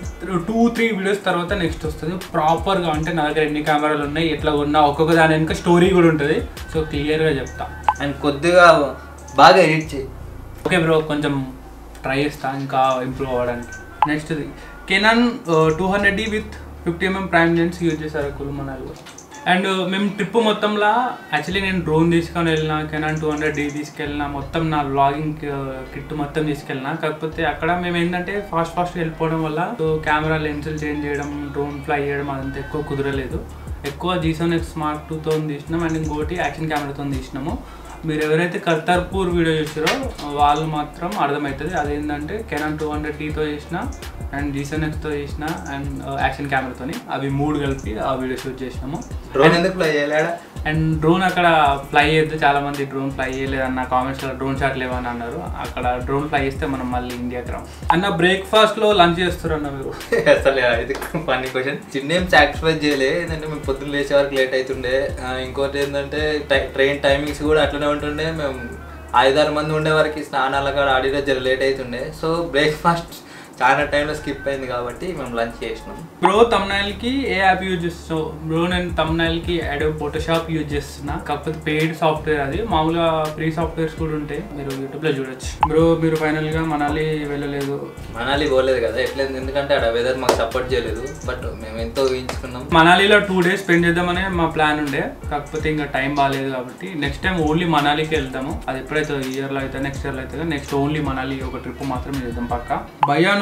టూ త్రీ వీడియోస్ తర్వాత నెక్స్ట్ వస్తుంది ప్రాపర్గా అంటే నా దగ్గర ఎన్ని కెమెరాలు ఉన్నాయి ఎట్లా ఉన్నా ఒక్కొక్క దాని వెనుక స్టోరీ కూడా ఉంటుంది సో క్లియర్గా చెప్తా అండ్ కొద్దిగా బాగా ఎడిట్ చేయి ఓకే బ్రో కొంచెం ట్రై చేస్తా ఇంకా ఇంప్రూవ్ అవ్వడానికి next Canon two hundred D with fifty mm prime lens use చేశారు కులుమనాలు అండ్ మేము ట్రిప్ మొత్తంలో యాక్చువల్లీ నేను డ్రోన్ తీసుకొని వెళ్ళిన కెనాన్ టూ హండ్రెడ్ డి తీసుకెళ్ళిన మొత్తం నా వ్లాగింగ్ కిట్ మొత్తం తీసుకెళ్ళిన కాకపోతే అక్కడ మేము ఏంటంటే ఫాస్ట్ ఫాస్ట్ వెళ్ళిపోవడం వల్ల కెమెరా లెన్సులు చేంజ్ చేయడం డ్రోన్ ఫ్లై చేయడం అదంతా ఎక్కువ కుదరలేదు ఎక్కువ జీసోన్ ఎక్స్ స్మార్ట్ టూతో తీసినాం అండ్ ఇంకోటి యాక్షన్ కెమెరాతో తీసినాము మీరు ఎవరైతే కర్తార్పూర్ వీడియో చూసారో వాళ్ళు మాత్రం అర్థమవుతుంది అదేంటంటే కెనాన్ టూ హండ్రెడ్ టీతో చేసిన అండ్ జీసన్ ఎక్స్తో చేసిన అండ్ యాక్షన్ కెమెరాతోని అవి మూడు కలిపి ఆ వీడియో షూట్ చేసినాము డ్రోన్ ఎందుకు ప్లే చేయలేడా అండ్ డ్రోన్ అక్కడ ఫ్లై చేస్తే చాలా మంది డ్రోన్ ఫ్లై చేయలేదన్న కామెంట్స్ లో డ్రోన్ షాట్ లేవని అన్నారు అక్కడ డ్రోన్ ఫ్లై చేస్తే మనం మళ్ళీ ఇండియాకి రాం అన్న బ్రేక్ఫాస్ట్ లో లంచ్ చేస్తారు అన్న మీరు అసలు ఇది ఫన్నీ క్వశ్చన్ చిన్న ఏం సాటిస్ఫై చేయలే ఏంటంటే మేము పొద్దున్న లేచే వరకు లేట్ అవుతుండే ఆ, ఇంకోటి ఏంటంటే ట్రైన్ టైమింగ్స్ కూడా అట్లనే ఉంటుండే మేము ఐదారు మంది ఉండే వరకు స్నానాల కాడ ఆడిలో జర లేట్ అవుతుండే సో బ్రేక్ఫాస్ట్ చాలా టైంలో స్కిప్ అయింది కాబట్టి మేము లంచ్ చేసినాం బ్రో తమ్నైల్ కి ఏ యాప్ యూజ్ చేస్తావు బ్రో నేను తమ్నైల్ కి అడో ఫోటోషాప్ యూజ్ చేస్తున్నా కాకపోతే పెయిడ్ సాఫ్ట్వేర్ అది మామూలుగా ఫ్రీ సాఫ్ట్వేర్స్ కూడా ఉంటాయి మీరు యూట్యూబ్ లో చూడొచ్చు బ్రో మీరు ఫైనల్ గా మనాలి వెళ్ళలేదు మనాలి పోలేదు కదా ఎట్లేదు ఎందుకంటే అక్కడ వెదర్ మాకు సపోర్ట్ చేయలేదు బట్ మేము ఎంతో ఊహించుకున్నాం మనాలిలో టూ డేస్ స్పెండ్ చేద్దామనే మా ప్లాన్ ఉండే కాకపోతే ఇంకా టైం బాగాలేదు కాబట్టి నెక్స్ట్ టైం ఓన్లీ మనాలికి వెళ్తాము అది ఎప్పుడైతే ఇయర్ లో అయితే నెక్స్ట్ ఇయర్ లో అయితే నెక్స్ట్ ఓన్లీ మనాలి ఒక ట్రిప్ మాత్రమే చేద్దాం పక్క భయ్యా నువ్వు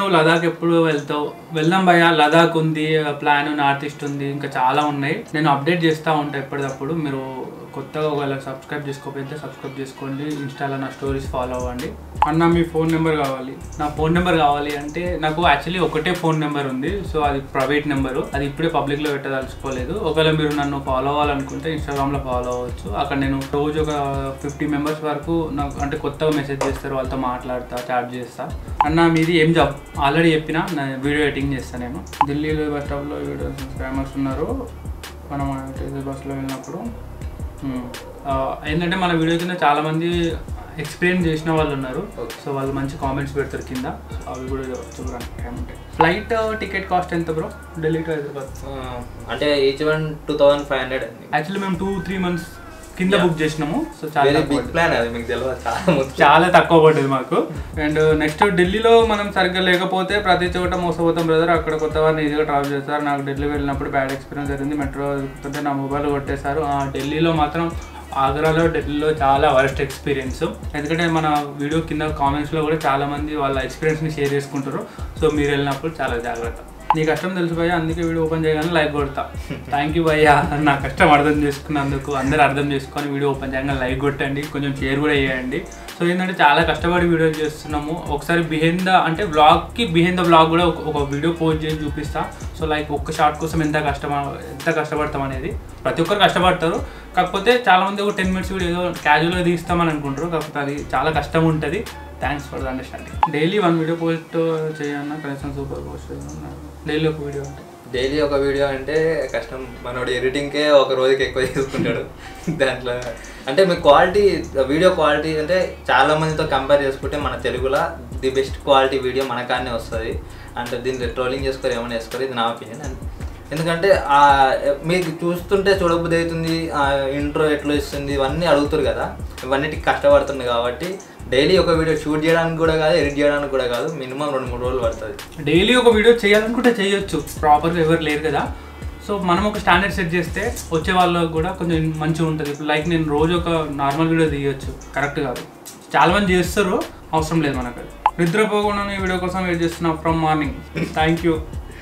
నువ్వు లదాఖ్ ఎప్పుడు వెళ్తావు వెళ్దాం భయ్య లదాఖ్ ఉంది ప్లాన్ నార్త్ ఈస్ట్ ఉంది ఇంకా చాలా ఉన్నాయి నేను అప్డేట్ చేస్తూ ఉంటాను ఎప్పటికప్పుడు మీరు కొత్తగా ఒకవేళ సబ్స్క్రైబ్ చేసుకోకపోతే సబ్స్క్రైబ్ చేసుకోండి ఇన్స్టాలో నా స్టోరీస్ ఫాలో అవ్వండి అన్న మీ ఫోన్ నెంబర్ కావాలి నా ఫోన్ నెంబర్ కావాలి అంటే నాకు యాక్చువల్లీ ఒకటే ఫోన్ నెంబర్ ఉంది సో అది ప్రైవేట్ నెంబరు అది ఇప్పుడే పబ్లిక్లో పెట్టదలుచుకోలేదు ఒకవేళ మీరు నన్ను ఫాలో అవ్వాలనుకుంటే ఇన్స్టాగ్రామ్లో ఫాలో అవ్వచ్చు అక్కడ నేను రోజు ఒక ఫిఫ్టీ మెంబర్స్ వరకు నాకు అంటే కొత్తగా మెసేజ్ చేస్తారు వాళ్ళతో మాట్లాడతా చాట్ చేస్తా అన్న మీది ఏం జాబ్ ఆల్రెడీ చెప్పిన నా వీడియో ఎడిటింగ్ చేస్తాను నేను ఢిల్లీలో బస్ స్టాప్లో వీడియో ఫేమస్ ఉన్నారు మనం టీసీ బస్సులో వెళ్ళినప్పుడు మ్మ్. ఆ, ఏంటంటే మన వీడియో కింద చాలా మంది ఎక్స్ప్లెయిన్ చేసిన వాళ్ళు ఉన్నారు Okay. సో వాళ్ళు మంచి కామెంట్స్ పెడతారు కింద సో అవి కూడా చూడడానికి టైం ఉంటాయి ఫ్లైట్ టికెట్ కాస్ట్ ఎంత బ్రో ఢిల్లీ టు హైదరాబాద్ ఆ, అంటే each one two thousand five hundred అండి యాక్చువల్లీ మేము టూ త్రీ మంత్స్ కింద Yeah. బుక్ చేసినాము సో చాలా వెరీ తక్కువ బిగ్ పడ్డది. ప్లాన్ అది మీకు తెలియదు చాలా ముఖ్యం చాలా తక్కువ పడ్డది మాకు అండ్ నెక్స్ట్ ఢిల్లీలో మనం సరిగ్గా లేకపోతే ప్రతి చోట మోసపోతాం బ్రదర్ అక్కడ కొత్త వారిని ఈజీగా ట్రావెల్ చేస్తారు నాకు ఢిల్లీ వెళ్ళినప్పుడు బ్యాడ్ ఎక్స్పీరియన్స్ జరిగింది మెట్రో ఎక్కుతుంటే నా మొబైల్ కొట్టేశారు ఆ, ఢిల్లీలో మాత్రం ఆగ్రాలో ఢిల్లీలో చాలా వరస్ట్ ఎక్స్పీరియన్స్ ఎందుకంటే మన వీడియో కింద కామెంట్స్లో కూడా చాలా మంది వాళ్ళ ఎక్స్పీరియన్స్ని షేర్ చేసుకుంటారు సో మీరు వెళ్ళినప్పుడు చాలా జాగ్రత్త నీ కష్టం తెలుసు భయ్య అందుకే వీడియో ఓపెన్ చేయగానే లైక్ కొడతా థ్యాంక్ యూ భయ్య నా కష్టం అర్థం చేసుకున్నందుకు అందరూ అర్థం చేసుకొని వీడియో ఓపెన్ చేయగానే లైక్ కొట్టండి కొంచెం షేర్ కూడా చేయండి సో ఏంటంటే చాలా కష్టపడి వీడియోలు చేస్తున్నాము ఒకసారి బిహైండ్ ద అంటే బ్లాగ్కి బిహైండ్ ద బ్లాగ్ కూడా ఒక- ఒక వీడియో పోస్ట్ చేసి చూపిస్తా సో లైక్ ఒక్క షార్ట్ కోసం ఎంత కష్టం ఎంత కష్టపడతాం అనేది ప్రతి ఒక్కరు కష్టపడతారు కాకపోతే చాలా మంది ఒక టెన్ మినిట్స్ వీడియో ఏదో క్యాజువల్గా తీస్తామని అనుకుంటారు కాకపోతే అది చాలా కష్టం ఉంటుంది thanks for the understanding daily one video post చేయన్నా కనీసం సూపర్ పోస్ట్ డైలీ ఒక వీడియో అంటే డైలీ ఒక వీడియో అంటే కష్టం మనోడు ఎడిటింగ్కే ఒక రోజుకి ఎక్కువ తీసుకుంటాడు దాంట్లో అంటే మీ క్వాలిటీ వీడియో క్వాలిటీ అంటే చాలా మందితో కంపేర్ చేసుకుంటే మన తెలుగులో ది బెస్ట్ క్వాలిటీ వీడియో మన కాడనే వస్తుంది అంటే దీన్ని ట్రోలింగ్ చేసుకోరు ఏమైనా చేసుకోరు ఇది నా ఒపీనియన్ ఎందుకంటే ఆ మీకు చూస్తుంటే చూడబుద్ధి అవుతుంది ఇంట్రో ఎట్లా ఇస్తుంది ఇవన్నీ అడుగుతారు కదా ఇవన్నిటికి కష్టపడుతుంది కాబట్టి డైలీ ఒక వీడియో షూట్ చేయడానికి కూడా కాదు ఎడిట్ చేయడానికి కూడా కాదు మినిమం రెండు మూడు రోజులు పడుతుంది డైలీ ఒక వీడియో చేయాలనుకుంటే చేయొచ్చు ప్రాపర్గా ఎవరు లేరు కదా సో మనం ఒక స్టాండర్డ్ సెట్ చేస్తే వచ్చే వాళ్ళకి కూడా కొంచెం మంచిగా ఉంటుంది ఇప్పుడు లైక్ నేను రోజు ఒక నార్మల్ వీడియో తీయొచ్చు కరెక్ట్ కాదు చాలా మంది చేస్తారు అవసరం లేదు మనకు అది నిద్రపోకుండా ఈ వీడియో కోసం వెయిట్ చేస్తున్నా from morning thank you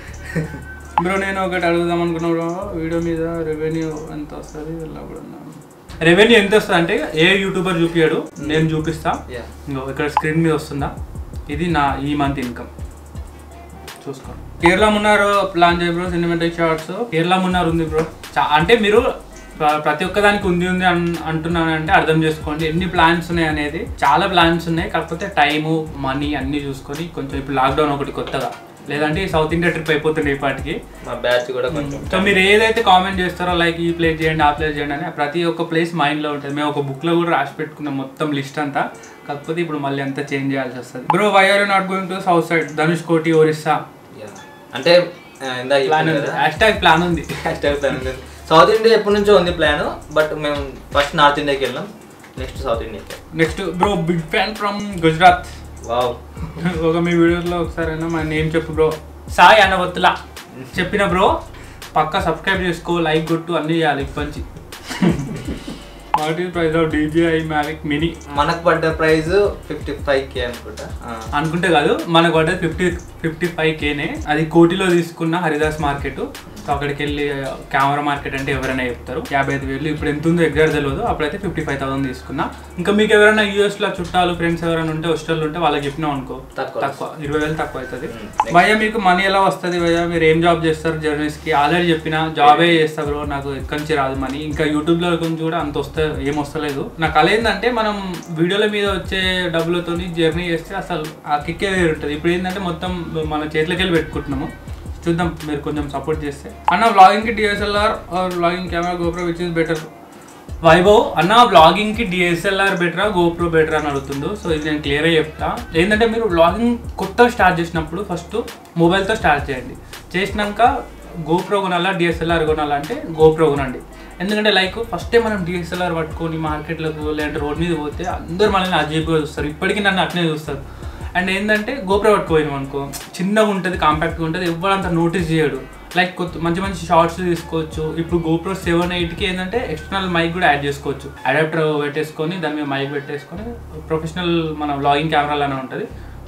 bro నేను ఒకటి అడుగుదాం అనుకున్నా బ్రో వీడియో మీద రెవెన్యూ ఎంత వస్తుంది ఇలా కూడా రెవెన్యూ ఎంత వస్తుంది అంటే ఏ యూట్యూబర్ చూపించాడు నేను చూపిస్తా యా ఇంకో ఇక్కడ స్క్రీన్ మీద వస్తుందా ఇది నా ఈ మంత్ ఇన్కమ్ చూసుకోండి కేరళ మున్నారు ప్లాన్ చేయ bro cinematic shorts Kerala Munnar ఉంది బ్రో చా- అంటే మీరు ప్ర- ప్రతి ఒక్క దానికి ఉంది ఉంది అన్ అంటున్నానంటే అర్థం చేసుకోండి ఎన్ని ప్లాన్స్ ఉన్నాయి అనేది చాలా ప్లాన్స్ ఉన్నాయి కాకపోతే టైము మనీ అన్నీ చూసుకొని కొంచెం ఇప్పుడు లాక్డౌన్ ఒకటి కొత్తగా లేదంటే సౌత్ ఇండియా ట్రిప్ అయిపోతుంది ఈ పాటికి మా బ్యాచ్ కూడా కొంచెం సో మీరు ఏదైతే కామెంట్ చేస్తారో లైక్ ఈ ప్లేస్ చేయండి ఆ ప్లేస్ చేయండి అని ప్రతి ఒక్క ప్లేస్ మైండ్లో ఉంటుంది మేము ఒక బుక్లో కూడా రాసి పెట్టుకున్నాం మొత్తం లిస్ట్ అంతా కాకపోతే ఇప్పుడు మళ్ళీ అంతా చేంజ్ చేయాల్సి వస్తుంది bro why are not going to south side Dhanushkodi Orissa Yeah. అంటే ఆ, ఇందాక ప్లాన్ చెప్పాను ఉంది కదా హ్యాష్ ట్యాగ్ ప్లాన్ ఉంది హ్యాష్ట్యాగ్ ప్లాన్ ఉంది సౌత్ ఇండియా ఎప్పటి నుంచో ఉంది ప్లాన్ బట్ మేము ఫస్ట్ నార్త్ ఇండియాకి వెళ్ళాం నెక్స్ట్ సౌత్ ఇండియాకి next bro big fan from Gujarat wow ఒక మీ వీడియోస్లో ఒకసారైనా మా నేమ్ చెప్పు బ్రో సాయి అనవత్తుల చెప్పిన బ్రో పక్కా సబ్స్క్రైబ్ చేసుకో లైక్ కొట్టు అన్నీ చేయాలి ఇప్పటి what is price of DJI Mavic mini మనకు పడ్డ ప్రైస్ ఫిఫ్టీ ఫైవ్ కే అనుకుంటా ఆ. అనుకుంటే కాదు మనకు పడ్డది ఫిఫ్టీ ఫిఫ్టీ ఫైవ్ కేనే అది కోటిలో తీసుకున్న హరిదాస్ మార్కెట్ సో అక్కడికి వెళ్ళి కెమెరా మార్కెట్ అంటే ఎవరైనా చెప్తారు యాభై ఐదు వేలు ఇప్పుడు ఎంత ఉందో ఎగ్జాక్ట్ తెలియదు అప్పుడైతే ఫిఫ్టీ ఫైవ్ థౌసండ్ తీసుకున్నా ఇంకా మీకు ఎవరైనా యూఎస్ లో చుట్టాలు ఫ్రెండ్స్ ఎవరైనా ఉంటే హాస్టల్ ఉంటే వాళ్ళకి చెప్పినాం అనుకో తక్కువ. తక్కువ ఇరవై వేలు తక్కువ అవుతుంది Hmm. భయ్య మీకు మనీ ఎలా వస్తుంది భయ్య మీరు ఏం జాబ్ చేస్తారు జర్నలిస్ట్ కి ఆల్రెడీ చెప్పిన జాబే చేస్తా బ్రో నాకు ఎక్కడి నుంచి రాదు మనీ ఇంకా యూట్యూబ్ లో గురించి కూడా అంత వస్తే ఏం వస్తలేదు నాకు అలా ఏంటంటే మనం వీడియోల మీద వచ్చే డబ్బులతో జర్నీ చేస్తే అసలు ఆ కిక్కే వేరు ఉంటుంది ఇప్పుడు ఏంటంటే మొత్తం మన చేతిలోకి వెళ్ళి పెట్టుకుంటున్నాము చూద్దాం మీరు కొంచెం సపోర్ట్ చేస్తే అన్న వ్లాగింగ్ కి DSLR or vlogging camera GoPro which is better Vaibhav అన్న వ్లాగింగ్ కి డిఎస్ఎల్ఆర్ బెటరా గోప్రో బెటర్ అని అడుగుతుండు సో ఇది నేను క్లియర్గా చెప్తా ఏంటంటే మీరు వ్లాగింగ్ కొత్తగా స్టార్ట్ చేసినప్పుడు ఫస్ట్ మొబైల్తో స్టార్ట్ చేయండి చేసినాక గోప్రో కొనాలా డిఎస్ఎల్ఆర్ కొనాలా అంటే గోప్రో కొనండి ఎందుకంటే లైక్ ఫస్టే మనం డిఎస్ఎల్ఆర్ పట్టుకొని మార్కెట్లకు లేదంటే రోడ్ మీద పోతే అందరూ మనల్ని అజీబ్గా చూస్తారు ఇప్పటికీ నన్ను అట్నే చూస్తారు అండ్ ఏంటంటే గోప్రో పట్టుకోయినాం అనుకో చిన్నగా ఉంటుంది కాంపాక్ట్గా ఉంటుంది ఎవరంత నోటీస్ చేయడు లైక్ కొత్త మంచి మంచి షార్ట్స్ తీసుకోవచ్చు ఇప్పుడు గోప్రో సెవెన్ ఎయిట్కి ఏంటంటే ఎక్స్టర్నల్ మైక్ కూడా యాడ్ చేసుకోవచ్చు అడాప్టర్ పెట్టేసుకొని దాని మీద మైక్ పెట్టేసుకొని ప్రొఫెషనల్ మన వ్లాగింగ్ కెమెరాలోనే ఉంటుంది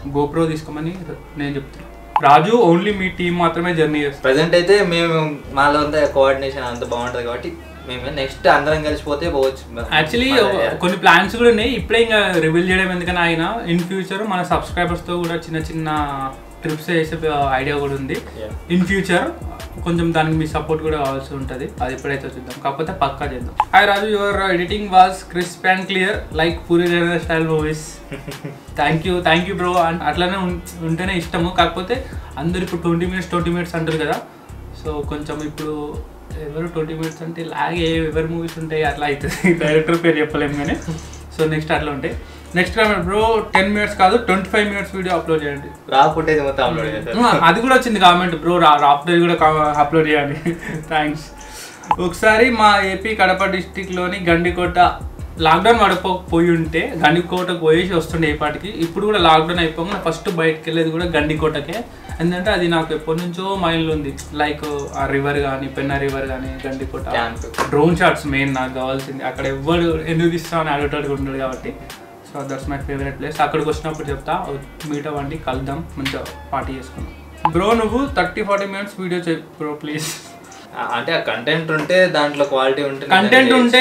గోప్రో తీసుకోమని నేను చెప్తాను రాజు ఓన్లీ మీ టీం మాత్రమే జర్నీ చేస్తారు ప్రజెంట్ అయితే మేము మాలో అంతా కోఆర్డినేషన్ అంత బాగుంటుంది కాబట్టి మేము నెక్స్ట్ అందరం కలిసిపోతే పోవచ్చు యాక్చువల్లీ మన- కొన్ని ప్లాన్స్ కూడా ఉన్నాయి ఇప్పుడే ఇంకా రివీల్ చేయడం ఎందుకని ఆయన ఇన్ ఫ్యూచర్ మన సబ్స్క్రైబర్స్ తో కూడా చిన్న చిన్న ట్రిప్స్ చేసే ఐడియా కూడా ఉంది Yeah. ఇన్ ఫ్యూచర్ కొంచెం దానికి మీ సపోర్ట్ కూడా కావాల్సి ఉంటుంది అది ఎప్పుడైతే చూద్దాం కాకపోతే పక్కా చేద్దాం hi Raju your editing was crisp and clear like Puri Jagan style movies thank you thank you bro అట్లానే ఉం- ఉంటేనే ఇష్టము కాకపోతే అందరు ఇప్పుడు ట్వంటీ మినిట్స్ ట్వంటీ మినిట్స్ అంటారు కదా సో కొంచెం ఇప్పుడు ఎవరు ట్వంటీ మినిట్స్ అంటే లాగే ఎవరి మూవీస్ ఉంటాయి అట్లా అవుతుంది డైరెక్టర్ పేరు చెప్పలేము కానీ సో నెక్స్ట్ అట్లా ఉంటాయి నెక్స్ట్ బ్రో టెన్ మినిట్స్ కాదు twenty five minutes video upload చేయండి రా ఫుటేజ్ మొత్తం అప్లోడ్ చేస్తారు ఆ, అది కూడా వచ్చింది కామెంట్ బ్రో రాఫ్టర్ కూడా అప్లోడ్ చేయాలి థ్యాంక్స్ ఒకసారి మా ఏపీ కడప డిస్టిక్లోని గండికోట లాక్డౌన్ పడిపోయి ఉంటే గండికోటకు పోయేసి వస్తుండే ఏ పాటికి ఇప్పుడు కూడా లాక్డౌన్ అయిపోగా ఫస్ట్ బయటకు వెళ్ళేది కూడా గండికోటకే ఎందుకంటే అది నాకు ఎప్పటి నుంచో మైండ్లో ఉంది లైక్ ఆ రివర్ కానీ పెన్న రివర్ కానీ Gandikota Camp. Drone shots main నాకు కావాల్సింది అక్కడ ఎవ్వరు ఎందుకు తీస్తామని అడుగుతాడు ఉన్నాడు కాబట్టి so that's my favourite place అక్కడికి వచ్చినప్పుడు చెప్తా మీట్ అవ్వండి కలుద్దాం మంచిగా పార్టీ చేసుకుందాం బ్రో నువ్వు థర్టీ ఫార్టీ మినిట్స్ వీడియో చేయి బ్రో ప్లీజ్ ఆ, అంటే ఆ కంటెంట్ ఉంటే దాంట్లో క్వాలిటీ ఉంటే కంటెంట్ ఉంటే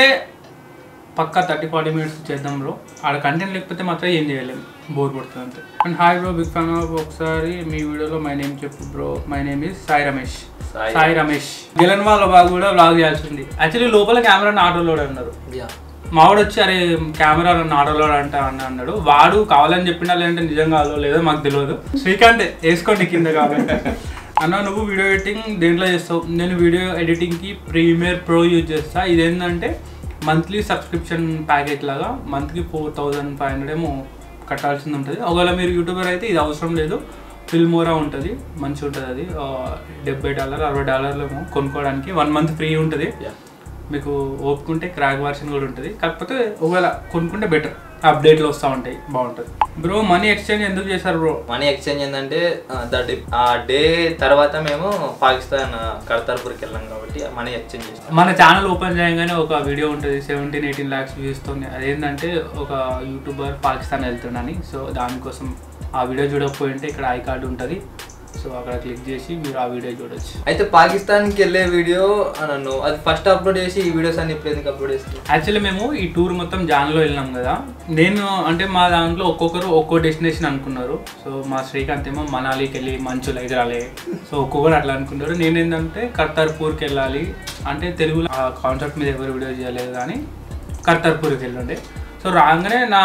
పక్కా థర్టీ ఫార్టీ మినిట్స్ చేద్దాం బ్రో ఆడ కంటెంట్ లేకపోతే మాత్రం ఏం చేయలేము బోర్ కొడుతుంది అంతే and hi bro big fan of ఒకసారి మీ వీడియోలో మై నేమ్ చెప్పు bro my name is Sai Ramesh Sai. Sai Ramesh గిలన్ వాళ్ళ బాగా కూడా వ్లాగ్ చేయాల్సింది యాక్చువల్లీ లోపల కెమెరా ఆటోలో అన్నారు Yeah. మావాడు వచ్చి అరే కెమెరా ఆటోలో అంట అన్న అన్నాడు వాడు కావాలని చెప్పినా లేదంటే నిజంగా కావాలో లేదో మాకు తెలియదు శ్రీకాంత్ వేసుకోండి కింద కాబట్టి అన్న నువ్వు వీడియో ఎడిటింగ్ దేంట్లో చేస్తావు నేను వీడియో ఎడిటింగ్కి ప్రీమియర్ ప్రో యూజ్ చేస్తా ఇదేంటంటే మంత్లీ సబ్స్క్రిప్షన్ ప్యాకేజ్ లాగా మంత్కి ఫోర్ థౌజండ్ ఫైవ్ హండ్రెడ్ ఏమో కట్టాల్సింది ఉంటుంది ఒకవేళ మీరు యూట్యూబర్ అయితే ఇది అవసరం లేదు ఫిల్మోరా ఉంటుంది మంచిగా ఉంటుంది అది ఆ, డెబ్బై డాలర్ అరవై డాలర్లు ఏమో కొనుక్కోవడానికి వన్ మంత్ ఫ్రీ ఉంటుంది Yeah. మీకు ఓపుకుంటే క్రాక్ వర్షన్ కూడా ఉంటుంది కాకపోతే ఒకవేళ కొనుక్కుంటే బెటర్ అప్డేట్లు వస్తూ ఉంటాయి బాగుంటుంది బ్రో మనీ ఎక్స్చేంజ్ ఎందుకు చేశారు బ్రో మనీ ఎక్స్చేంజ్ ఏంటంటే ఆ, ద డి- ఆ డే తర్వాత మేము పాకిస్తాన్ ఆ, కర్తార్పూర్కి వెళ్ళాం కాబట్టి మనీ ఎక్స్చేంజ్ చేస్తాం మన ఛానల్ ఓపెన్ చేయగానే ఒక వీడియో ఉంటుంది సెవెంటీన్ ఎయిటీన్ ల్యాక్స్ వ్యూస్తోంది అదేంటంటే ఒక యూట్యూబర్ పాకిస్తాన్ వెళ్తున్నాని సో దానికోసం ఆ వీడియో చూడకపోయింటే ఇక్కడ ఐ కార్డు ఉంటుంది సో అక్కడ క్లిక్ చేసి మీరు ఆ వీడియో చూడొచ్చు అయితే పాకిస్తాన్కి వెళ్ళే వీడియో నన్ను అది ఫస్ట్ అప్లోడ్ చేసి ఈ వీడియోస్ అన్ని ఇప్పుడు ఎందుకు అప్లోడ్ చేస్తాం యాక్చువల్లీ మేము ఈ టూర్ మొత్తం జాన్లో వెళ్ళినాం కదా నేను అంటే మా దాంట్లో ఒక్కొక్కరు ఒక్కో డెస్టినేషన్ అనుకున్నారు సో మా శ్రీకాంత్ ఏమో మనాలికి వెళ్ళి మంచులు ఎగరాలి సో ఒక్కొక్కరు అట్లా అనుకున్నారు నేను ఏంటంటే కర్తార్పూర్కి వెళ్ళాలి అంటే తెలుగులో ఆ కాన్సెప్ట్ మీద ఎవరు వీడియో చేయలేదు కానీ కర్తార్పూర్కి వెళ్ళండి సో రాగానే నా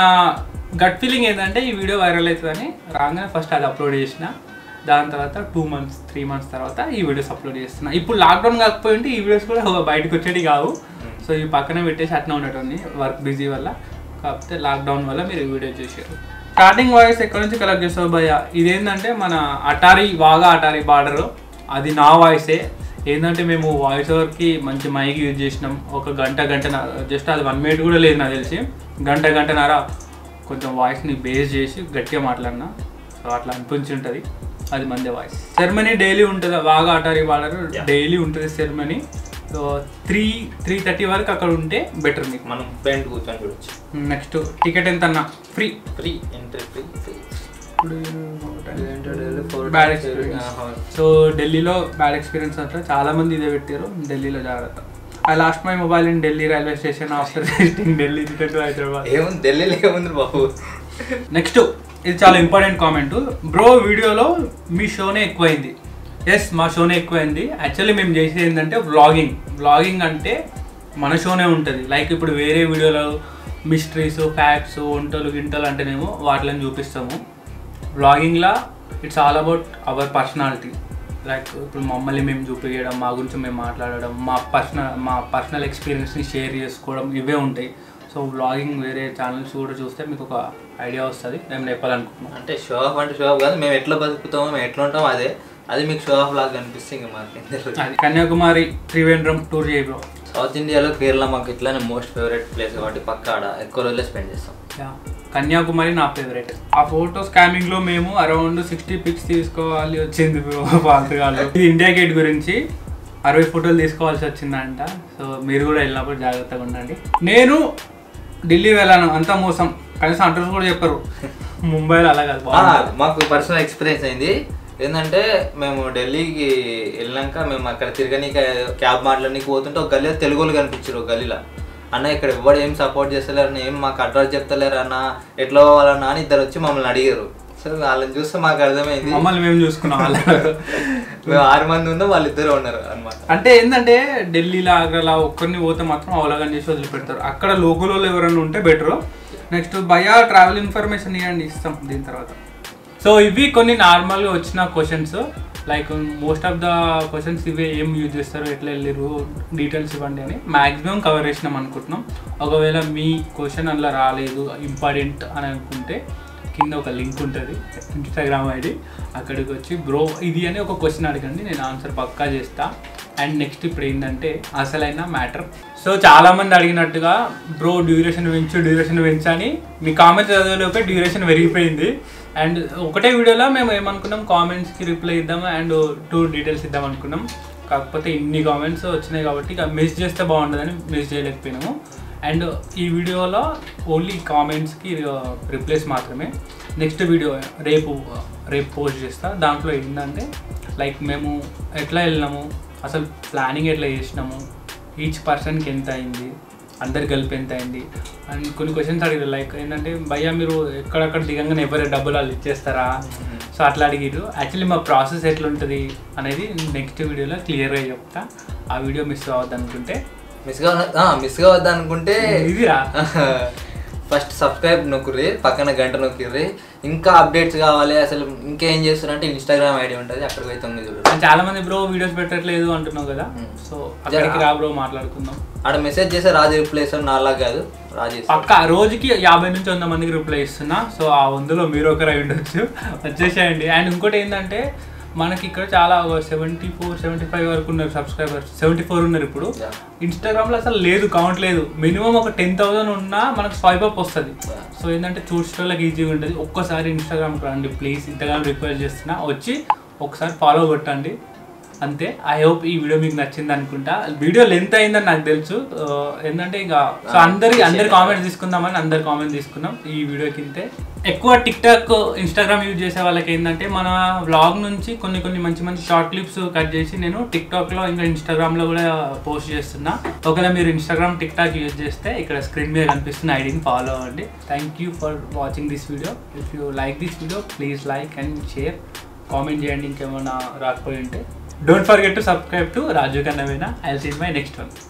గట్ ఫీలింగ్ ఏంటంటే ఈ వీడియో వైరల్ అవుతుందని రాగానే ఫస్ట్ అది అప్లోడ్ చేసిన దాని తర్వాత టూ మంత్స్ త్రీ మంత్స్ తర్వాత ఈ వీడియోస్ అప్లోడ్ చేస్తున్నా ఇప్పుడు లాక్డౌన్ కాకపోయింటే ఈ వీడియోస్ కూడా బయటకు వచ్చేటి కావు సో ఈ పక్కన పెట్టేసి అట్లా ఉండేటోని వర్క్ బిజీ వల్ల కాకపోతే లాక్డౌన్ వల్ల మీరు ఈ వీడియో చూసారు స్టార్టింగ్ వాయిస్ ఎక్కడి నుంచి కలెక్ట్ చేస్తావు భయ్య ఇదేంటంటే మన అటారీ వాగా అటారీ బార్డర్ అది నా వాయిసే ఏంటంటే మేము వాయిస్ ఓవర్కి మంచి మైక్ యూజ్ చేసినాం ఒక గంట గంట జస్ట్ అది వన్ మినిట్ కూడా లేదు నాకు తెలిసి గంట గంటన్నర కొంచెం వాయిస్ని బేస్ చేసి గట్టిగా మాట్లాడినా సో అట్లా అనిపించి ఉంటుంది అది మందే వాయిస్ సెరమనీ డైలీ ఉంటుంది బాగా అటారీ బార్డర్ డైలీ ఉంటుంది ceremony so three three thirty వరకు అక్కడ ఉంటే బెటర్ మీకు మనం ఫ్రెండ్ కూర్చొని చూడొచ్చు నెక్స్ట్ టికెట్ ఎంత అన్న free free entry free free bad bad experience so ఢిల్లీలో బ్యాడ్ ఎక్స్పీరియన్స్ అంటే చాలా మంది ఇదే పెట్టారు ఢిల్లీలో జాగ్రత్త I lost my mobile in Delhi railway station after visiting Delhi return to Hyderabad ఏముంది ఢిల్లీలో ఏముంది బాబు నెక్స్ట్ ఇది చాలా ఇంపార్టెంట్ కామెంట్ బ్రో వీడియోలో మీ షోనే ఎక్కువైంది ఎస్ మా షోనే ఎక్కువైంది యాక్చువల్లీ మేము చేసేది ఏంటంటే వ్లాగింగ్ వ్లాగింగ్ అంటే మన షోనే ఉంటుంది లైక్ ఇప్పుడు వేరే వీడియోలో మిస్టరీస్ ఫ్యాక్ట్స్ వంటలు గింటలు అంటేనేమో వాటిని చూపిస్తాము వ్లాగింగ్లా it's all about our personality like ఇప్పుడు మమ్మల్ని మేము చూపించడం మా గురించి మేము మాట్లాడడం మా పర్సనల్ మా పర్సనల్ ఎక్స్పీరియన్స్ని షేర్ చేసుకోవడం ఇవే ఉంటాయి సో వ్లాగింగ్ వేరే ఛానల్స్ కూడా చూస్తే మీకు ఒక ఐడియా వస్తుంది మేము చెప్పాలనుకుంటున్నాం అంటే షో ఆఫ్ అంటే షో ఆఫ్ కాదు మేము ఎట్లా బతుకుతామో మేము ఎట్లా ఉంటామో అదే అది మీకు షో ఆఫ్ లాగా కనిపిస్తే ఇంకా మాకు అది కన్యాకుమారి త్రివేంద్రం టూర్ చేయ బ్రో సౌత్ ఇండియాలో కేరళ మాకు ఇట్లానే మోస్ట్ ఫేవరెట్ ప్లేస్ కాబట్టి పక్క ఆడ ఎక్కువ రోజులే స్పెండ్ చేస్తాం యా. కన్యాకుమారి నా ఫేవరెట్ ఆ ఫోటో స్కామింగ్ లో మేము అరౌండ్ సిక్స్టీ పిక్స్ తీసుకోవాలి వచ్చింది పాతగాళ్ళు ఇది ఇండియా గేట్ గురించి అరవై ఫోటోలు తీసుకోవాల్సి వచ్చిందంట సో మీరు కూడా వెళ్ళినప్పుడు జాగ్రత్తగా ఉండండి నేను ఢిల్లీ వెళ్ళాను అంతా మోసం కనీసం అడ్రస్ కూడా చెప్పరు ముంబైలో అలా కాదు ఆ, బాగుంటుంది. మాకు పర్సనల్ ఎక్స్పీరియన్స్ అయింది ఏంటంటే మేము ఢిల్లీకి వెళ్ళాక మేము అక్కడ తిరగనీకి క్యాబ్ మాట్లాడనీకి పోతుంటే ఒక గల్లీ తెలుగు వాళ్ళు కనిపించారు ఒక గల్లీలో అన్న ఇక్కడ ఎవడు ఏం సపోర్ట్ చేస్తలేరు అన్న ఏం మాకు అడ్రస్ చెప్తలేరు అన్న ఎట్లా పోవాలన్నా అని ఇద్దరు వచ్చి మమ్మల్ని అడిగారు సో వాళ్ళని చూస్తే మాకు అర్థమైంది మమ్మల్ని మేము చూసుకున్నాం అలా మేము ఆరు మంది ఉన్నాం వాళ్ళిద్దరు ఉన్నారు అనమాట అంటే ఏంటంటే ఢిల్లీలో ఆగ్రాలో ఒక్కరిని పోతే మాత్రం అవలాగం చేసి వదిలిపెడతారు అక్కడ లోకల్ వాళ్ళు ఎవరైనా ఉంటే బెటర్ నెక్స్ట్ భయా ట్రావెల్ ఇన్ఫర్మేషన్ ఇవ్వండి ఇస్తాం దీని తర్వాత సో ఇవి కొన్ని నార్మల్గా వచ్చిన questions like most of the questions ఇవే ఏం యూజ్ చేస్తారు ఎట్లా వెళ్ళారు డీటెయిల్స్ ఇవ్వండి అని మ్యాక్సిమం కవర్ చేసినాం అనుకుంటున్నాం ఒకవేళ మీ క్వశ్చన్ అందులో రాలేదు ఇంపార్టెంట్ అని అనుకుంటే కింద ఒక లింక్ ఉంటుంది ఇన్స్టాగ్రామ్ ఐడి అక్కడికి వచ్చి బ్రో ఇది అని ఒక క్వశ్చన్ అడగండి నేను ఆన్సర్ పక్కా చేస్తా అండ్ నెక్స్ట్ ఇప్పుడు ఏంటంటే అసలైన మ్యాటర్ సో చాలా మంది అడిగినట్టుగా బ్రో డ్యూరేషన్ పెంచు డ్యూరేషన్ పెంచని మీ కామెంట్స్ చదివేలోపే డ్యూరేషన్ పెరిగిపోయింది అండ్ ఒకటే వీడియోలో మేము ఏమనుకున్నాం కామెంట్స్కి రిప్లై ఇద్దాం అండ్ టూ డీటెయిల్స్ ఇద్దాం అనుకున్నాం కాకపోతే ఇన్ని కామెంట్స్ వచ్చినాయి కాబట్టి ఇక మిస్ చేస్తే బాగుంటుందని మిస్ చేయలేకపోయినాము అండ్ ఈ వీడియోలో ఓన్లీ కామెంట్స్కి రిప్లైస్ మాత్రమే నెక్స్ట్ వీడియో రేపు రేపు పోస్ట్ చేస్తా దాంట్లో ఏంటంటే లైక్ మేము ఎట్లా వెళ్ళినాము అసలు ప్లానింగ్ ఎట్లా చేసినాము ఈచ్ పర్సన్కి ఎంత అయింది అందరు కలిపి ఎంత అయింది అండ్ కొన్ని క్వశ్చన్స్ అడిగారు లైక్ ఏంటంటే భయ్యా మీరు ఎక్కడక్కడ దిగంగానే ఎవరి డబ్బులు వాళ్ళు ఇచ్చేస్తారా సో అట్లా అడిగిరు యాక్చువల్లీ మా ప్రాసెస్ ఎట్లుంటుంది అనేది నెక్స్ట్ వీడియోలో క్లియర్గా చెప్తా ఆ వీడియో మిస్ అవ్వద్దు అనుకుంటే మిస్ గా మిస్ కావద్దు అనుకుంటే ఇదిరా ఫస్ట్ సబ్స్క్రైబ్ నొక్కుర్రి పక్కన గంట నొక్కిర్రి ఇంకా అప్డేట్స్ కావాలి అసలు ఇంకేం చేస్తారంటే ఇన్స్టాగ్రామ్ ఐడి ఉంటుంది అక్కడికి పోయి తొంగి చూడండి చాలా మంది బ్రో వీడియోస్ పెట్టట్లేదు అంటున్నావు కదా Hmm. సో అక్కడికి రా బ్రో మాట్లాడుకుందాం ఆడ మెసేజ్ చేస్తే రాజు రిప్లై ఇస్తాడు నాలా కాదు రాజు ఇస్తాడు. పక్క రోజుకి యాభై నుంచి వంద మందికి రిప్లై ఇస్తున్నా సో ఆ వందలో మీరు ఒకరు అయి ఉండొచ్చు వచ్చేసేయండి అండ్ ఇంకోటి ఏంటంటే మనకి ఇక్కడ చాలా సెవెంటీ ఫోర్ సెవెంటీ ఫైవ్ వరకు ఉన్నారు సబ్స్క్రైబర్స్ సెవెంటీ ఫోర్ ఉన్నారు ఇప్పుడు Yeah. ఇన్స్టాగ్రామ్లో అసలు లేదు కౌంట్ లేదు మినిమం ఒక టెన్ థౌసండ్ ఉన్నా మనకు స్వైప్ అప్ వస్తుంది Yeah. సో ఏంటంటే చూసేటోళ్ళకి ఈజీగా ఉంటుంది ఒక్కసారి ఇన్స్టాగ్రామ్కి రండి ప్లీజ్ ఇంతగానో రిక్వెస్ట్ చేస్తున్నా వచ్చి ఒకసారి ఫాలో కొట్టండి అంతే ఐ హోప్ ఈ వీడియో మీకు నచ్చింది అనుకుంటా వీడియో లెంత్ అయిందని నాకు తెలుసు ఆ, ఏంటంటే ఇంకా సో అందరి అందరి కామెంట్స్ తీసుకుందామని అందరి కామెంట్ తీసుకున్నాం ఈ వీడియో కింతే ఎక్కువ టిక్ టాక్ ఇన్స్టాగ్రామ్ యూజ్ చేసే వాళ్ళకి ఏంటంటే మన వ్లాగ్ నుంచి కొన్ని కొన్ని మంచి మంచి షార్ట్ క్లిప్స్ కట్ చేసి నేను టిక్ టాక్లో ఇంకా ఇన్స్టాగ్రామ్లో కూడా పోస్ట్ చేస్తున్నా ఒకవేళ మీరు ఇన్స్టాగ్రామ్ టిక్ టాక్ యూజ్ చేస్తే ఇక్కడ స్క్రీన్ మీద కనిపిస్తున్న ఐడిని ఫాలో అవ్వండి thank you for watching this video if you like this video please like and share comment చేయండి ఇంకేమైనా రాకపోయి ఉంటే don't forget to subscribe to Raju కన్నవేనా I see my next one